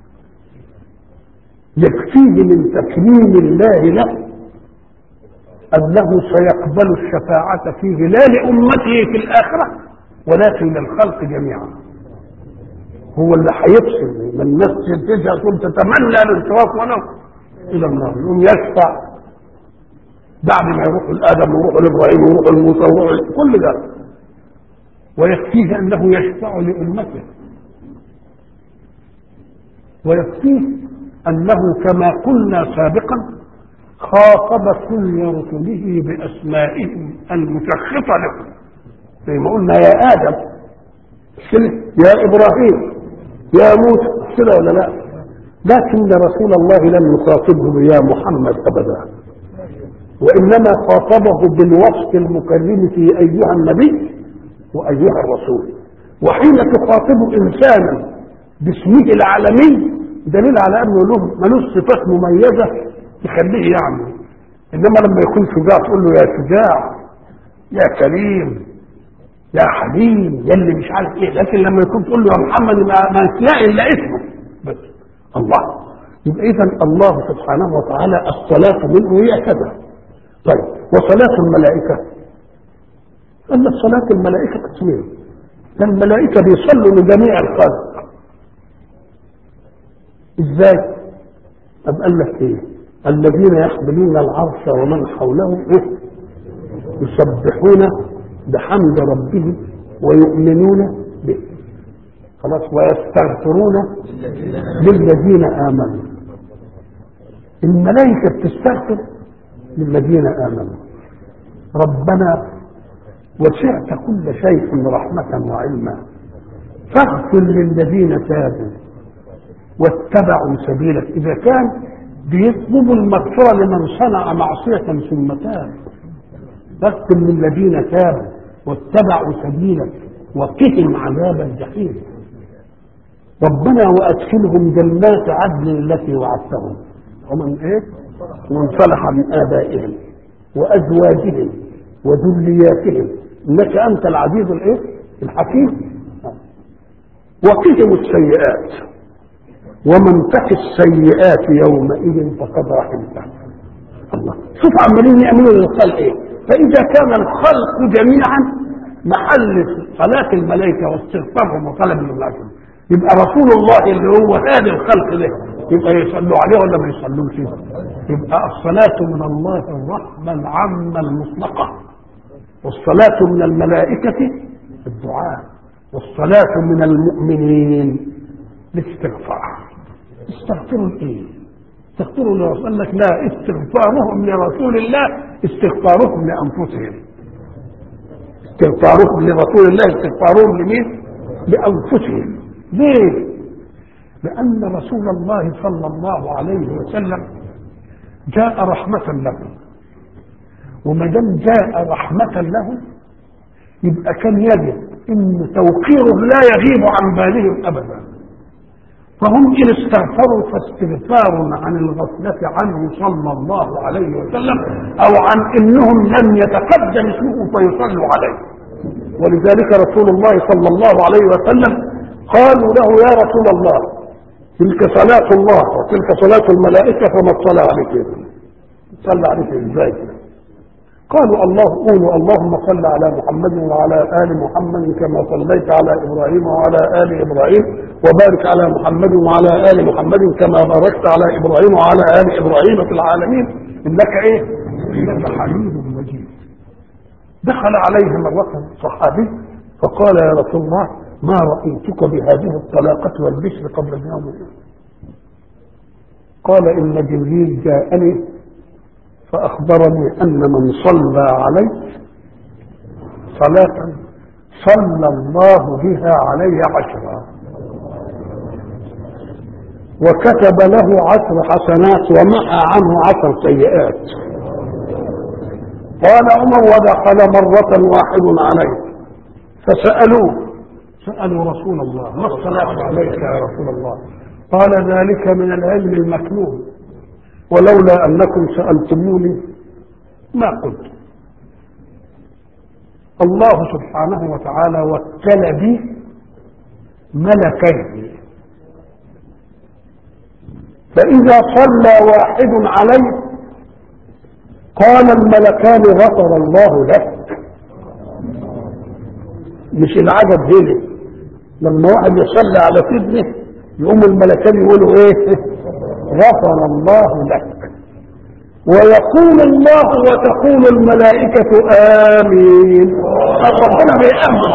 يكفيه من تكريم الله له أنه سيقبل الشفاعة فيه لا لأمته في الآخرة ولكن للخلق جميعا هو اللي هيفصل من الناس تجهز تقول تتمنى الانصراف ولو إلى النار يقوم يشفع بعد ما يروح لآدم ويروح لإبراهيم ويروح لموسى ويروح كل ده ويكفيه أنه يشفع لأمته ويكفيه أنه كما قلنا سابقا خاطب كل رسله باسمائهم المشخصه لهم زي ما قلنا يا ادم يا ابراهيم يا موسى كده ولا لا لكن رسول الله لم يخاطبه يا محمد ابدا وانما خاطبه بالوصف المكرم في ايها النبي وايها الرسول وحين تخاطب انسانا باسمه العالمي دليل على انه له ملوش صفات مميزه تخليه يعمل انما لما يكون شجاع تقول له يا شجاع يا كريم يا حليم يا اللي مش عارف ايه لكن لما يكون تقول له يا محمد ما, ما تلاقي الا اسمه بس الله يبقى اذا الله سبحانه وتعالى الصلاه منه هي كذا طيب وصلاه الملائكه أن صلاة الملائكة قسمين الملائكة بيصلوا لجميع الخلق ازاي؟ أم قال لك ايه؟ الذين يحملون العرش ومن حوله إيه؟ يسبحون بحمد ربهم ويؤمنون به خلاص ويستغفرون للذين آمنوا الملائكة بتستغفر للذين آمنوا ربنا وسعت كل شيء رحمة وعلما فاغفر للذين تابوا واتبعوا سبيلك إذا كان بيطلبوا المغفرة لمن صنع معصية ثم تاب فاغفر للذين تابوا واتبعوا سبيلك وقهم عذاب الجحيم ربنا وادخلهم جنات عدن التي وعدتهم ومن ايه؟ ومن صلح من ابائهم وازواجهم وذرياتهم انك انت العزيز الايه؟ الحكيم وقهم السيئات ومن تق السيئات يومئذ فقد رحمته الله شوف عمالين يعملوا للخلق ايه فاذا كان الخلق جميعا محل صلاة الملائكة واستغفارهم وطلب الملائكة يبقى رسول الله اللي هو هذا الخلق له يبقى يصلوا عليه ولا ما يصلوش يبقى الصلاة من الله الرحمة العامة المطلقة والصلاة من الملائكة الدعاء والصلاة من المؤمنين الاستغفار استغفروا الايه استغفروا لرسول قال لك لا استغفارهم لرسول الله استغفارهم لانفسهم استغفارهم لرسول الله استغفارهم لمين لانفسهم ليه لان رسول الله صلى الله عليه وسلم جاء رحمه لهم وما دام جاء رحمه لهم يبقى كان يجب ان توقيره لا يغيب عن بالهم ابدا فهم إن استغفروا فاستغفار عن الغفلة عنه صلى الله عليه وسلم أو عن إنهم لم يتقدم اسمه فيصلوا عليه ولذلك رسول الله صلى الله عليه وسلم قالوا له يا رسول الله تلك صلاة الله وتلك صلاة الملائكة فما تصلى عليك صلى عليك ازاي قالوا الله قولوا اللهم صل على محمد وعلى ال محمد كما صليت على ابراهيم وعلى ال ابراهيم وبارك على محمد وعلى ال محمد كما باركت على ابراهيم وعلى ال ابراهيم في العالمين انك ايه؟ انك حميد مجيد. دخل عليه مرة صحابي فقال يا رسول الله ما رأيتك بهذه الطلاقة والبشر قبل اليوم قال إن جبريل جاءني فأخبرني أن من صلى علي صلاة صلى الله بها علي عشرا وكتب له عشر حسنات ومحى عنه عشر سيئات قال عمر ودخل مرة واحد عليه فسألوه سألوا رسول الله ما الصلاة عليك يا رسول الله قال ذلك من العلم المكنون ولولا انكم سالتموني ما قلت الله سبحانه وتعالى وكل بي ملكين فاذا صلى واحد عليه قال الملكان غفر الله لك مش العدد هنا لما واحد يصلي على سيدنا يقوم الملكان يقولوا ايه غفر الله لك ويقول الله وتقول الملائكة آمين ربنا بيأمن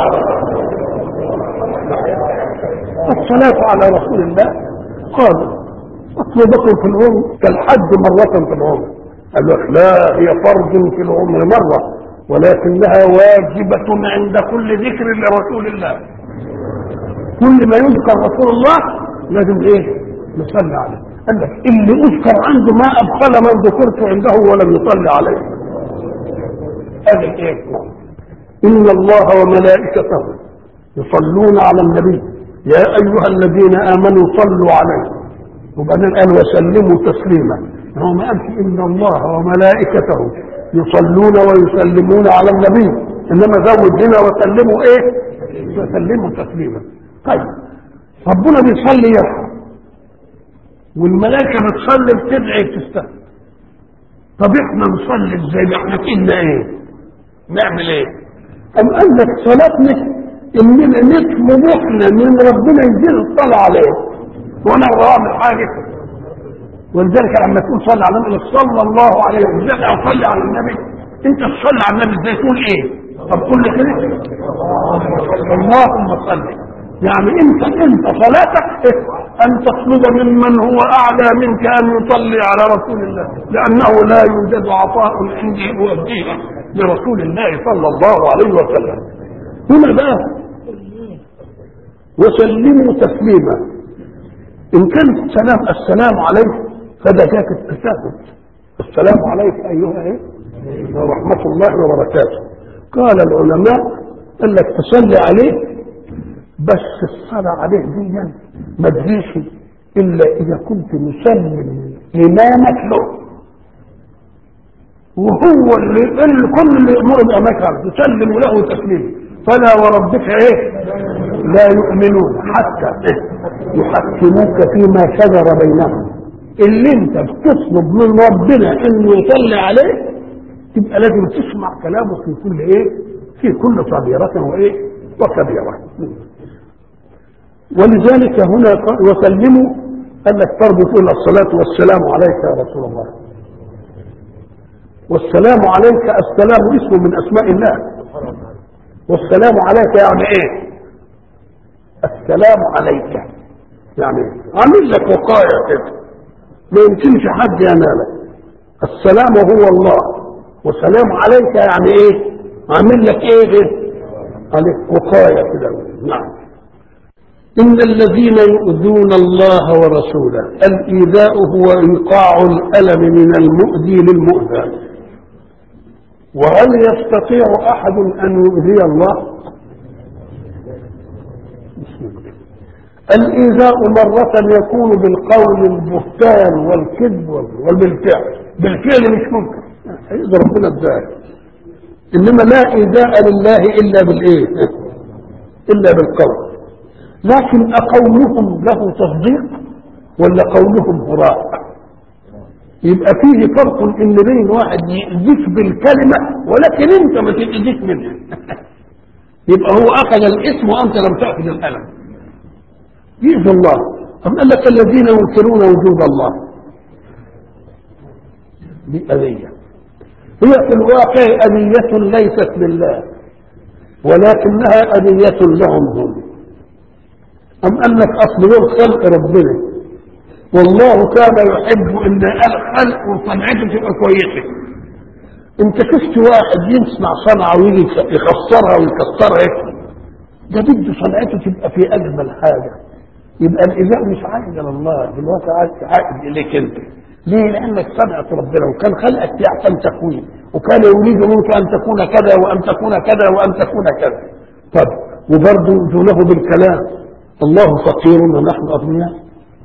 الصلاة على رسول الله قال اطلبكم في العمر كالحج مرة في العمر قال لك لا هي فرض في العمر مرة ولكنها واجبة عند كل ذكر لرسول الله كل ما يذكر رسول الله لازم ايه نصلي عليه قال لك اللي اذكر عنده ما ابخل من ذكرت عنده ولم يصلي عليه قال ايه ان الله وملائكته يصلون على النبي يا ايها الذين امنوا صلوا عليه وبعدين قال وسلموا تسليما هو ما قالش ان الله وملائكته يصلون ويسلمون على النبي انما زود هنا وسلموا ايه وسلموا تسليما طيب ربنا بيصلي يرحم والملائكه بتصلي بتدعي بتستهزئ طب احنا نصلي ازاي ده احنا فينا ايه نعمل ايه ام قال لك صلاتنا اننا نطلب احنا من ربنا يدينا الصلاه عليه وانا بعمل حاجه ولذلك لما تقول صلى على النبي صلى الله عليه وسلم او صلي على النبي انت تصلي على النبي ازاي تقول ايه طب قول لي كده اللهم صل يعني انت انت صلاتك إيه؟ ان تطلب ممن هو اعلى منك ان يصلي على رسول الله لانه لا يوجد عطاء عندي يؤديه لرسول الله صلى الله عليه وسلم هنا بقى وسلموا تسليما ان كان السلام السلام عليك فده ذاك التشهد السلام عليك ايها ايه ورحمه الله وبركاته قال العلماء قال لك تصلي عليه بس الصلاة عليه دي ما تجيش إلا إذا كنت مسلم إمامك له وهو اللي, اللي كل اللي يأمر بأمرك تسلم له تسليم فلا وربك إيه لا يؤمنون حتى إيه يحكموك فيما شجر بينهم اللي انت بتطلب من ربنا انه يصلي عليه تبقى لازم تسمع كلامه في كل ايه في كل صغيرة وايه وكبيرة ولذلك هنا وسلموا قال لك برضه تقول الصلاة والسلام عليك يا رسول الله والسلام عليك السلام اسم من اسماء الله والسلام عليك يعني ايه السلام عليك يعني عامل لك وقاية كده ما يمكنش حد ينالك السلام هو الله والسلام عليك يعني ايه عامل لك ايه ده عليك وقاية كده نعم إن الذين يؤذون الله ورسوله الإيذاء هو إيقاع الألم من المؤذي للمؤذى وهل يستطيع أحد أن يؤذي الله الإيذاء مرة يكون بالقول البهتان والكذب وبالفعل بالفعل مش ممكن يقدر ربنا ازاي انما لا ايذاء لله الا بالايه الا بالقول لكن اقولهم له تصديق ولا قولهم هراء يبقى فيه فرق ان بين واحد يأذيك بالكلمة ولكن انت ما تأذيك منها يبقى هو اخذ الاسم وانت لم تأخذ الالم يأذي الله أم قال لك الذين ينكرون وجود الله دي أذية هي في الواقع أذية ليست لله ولكنها أذية لهم هم أم أنك أصل دول خلق ربنا والله كان يحب ان الخلق وصنعته تبقى كويسه انت شفت واحد يصنع صنعه ويجي يخسرها ويكسرها ده بده صنعته تبقى في اجمل حاجه يبقى الايذاء مش عائد الى الله دلوقتي عائد اليك انت ليه؟ لانك صنعت ربنا وكان خلقك في احسن تكوين وكان يريد منك ان تكون كذا وان تكون كذا وان تكون كذا طب وبرضه دونه بالكلام الله فقير ونحن اغنياء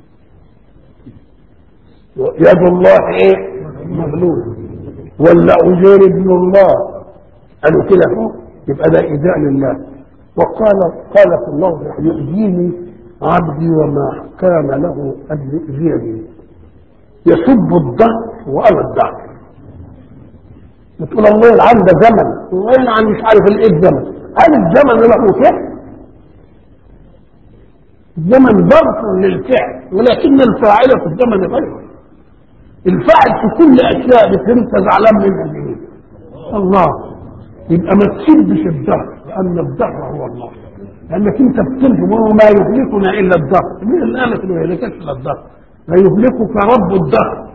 يد الله ايه مغلول ولا عزير ابن الله قالوا كده هو يبقى ده ايذاء لله وقال قال في الله يؤذيني عبدي وما كان له ان يؤذيني يسب الدهر وانا الدهر بتقول الله العام ده زمن وين عن مش عارف الايه الزمن هل الزمن له فعل الزمن ظرف للفعل ولكن الفاعل في الزمن غيره الفاعل في كل اشياء انت زعلان منها دي الله يبقى ما تسبش الدهر لان الدهر هو الله لانك انت بتلزم وما يهلكنا الا الدهر مين اللي قالك انه يهلكك الا الدهر لا يهلكك رب الدهر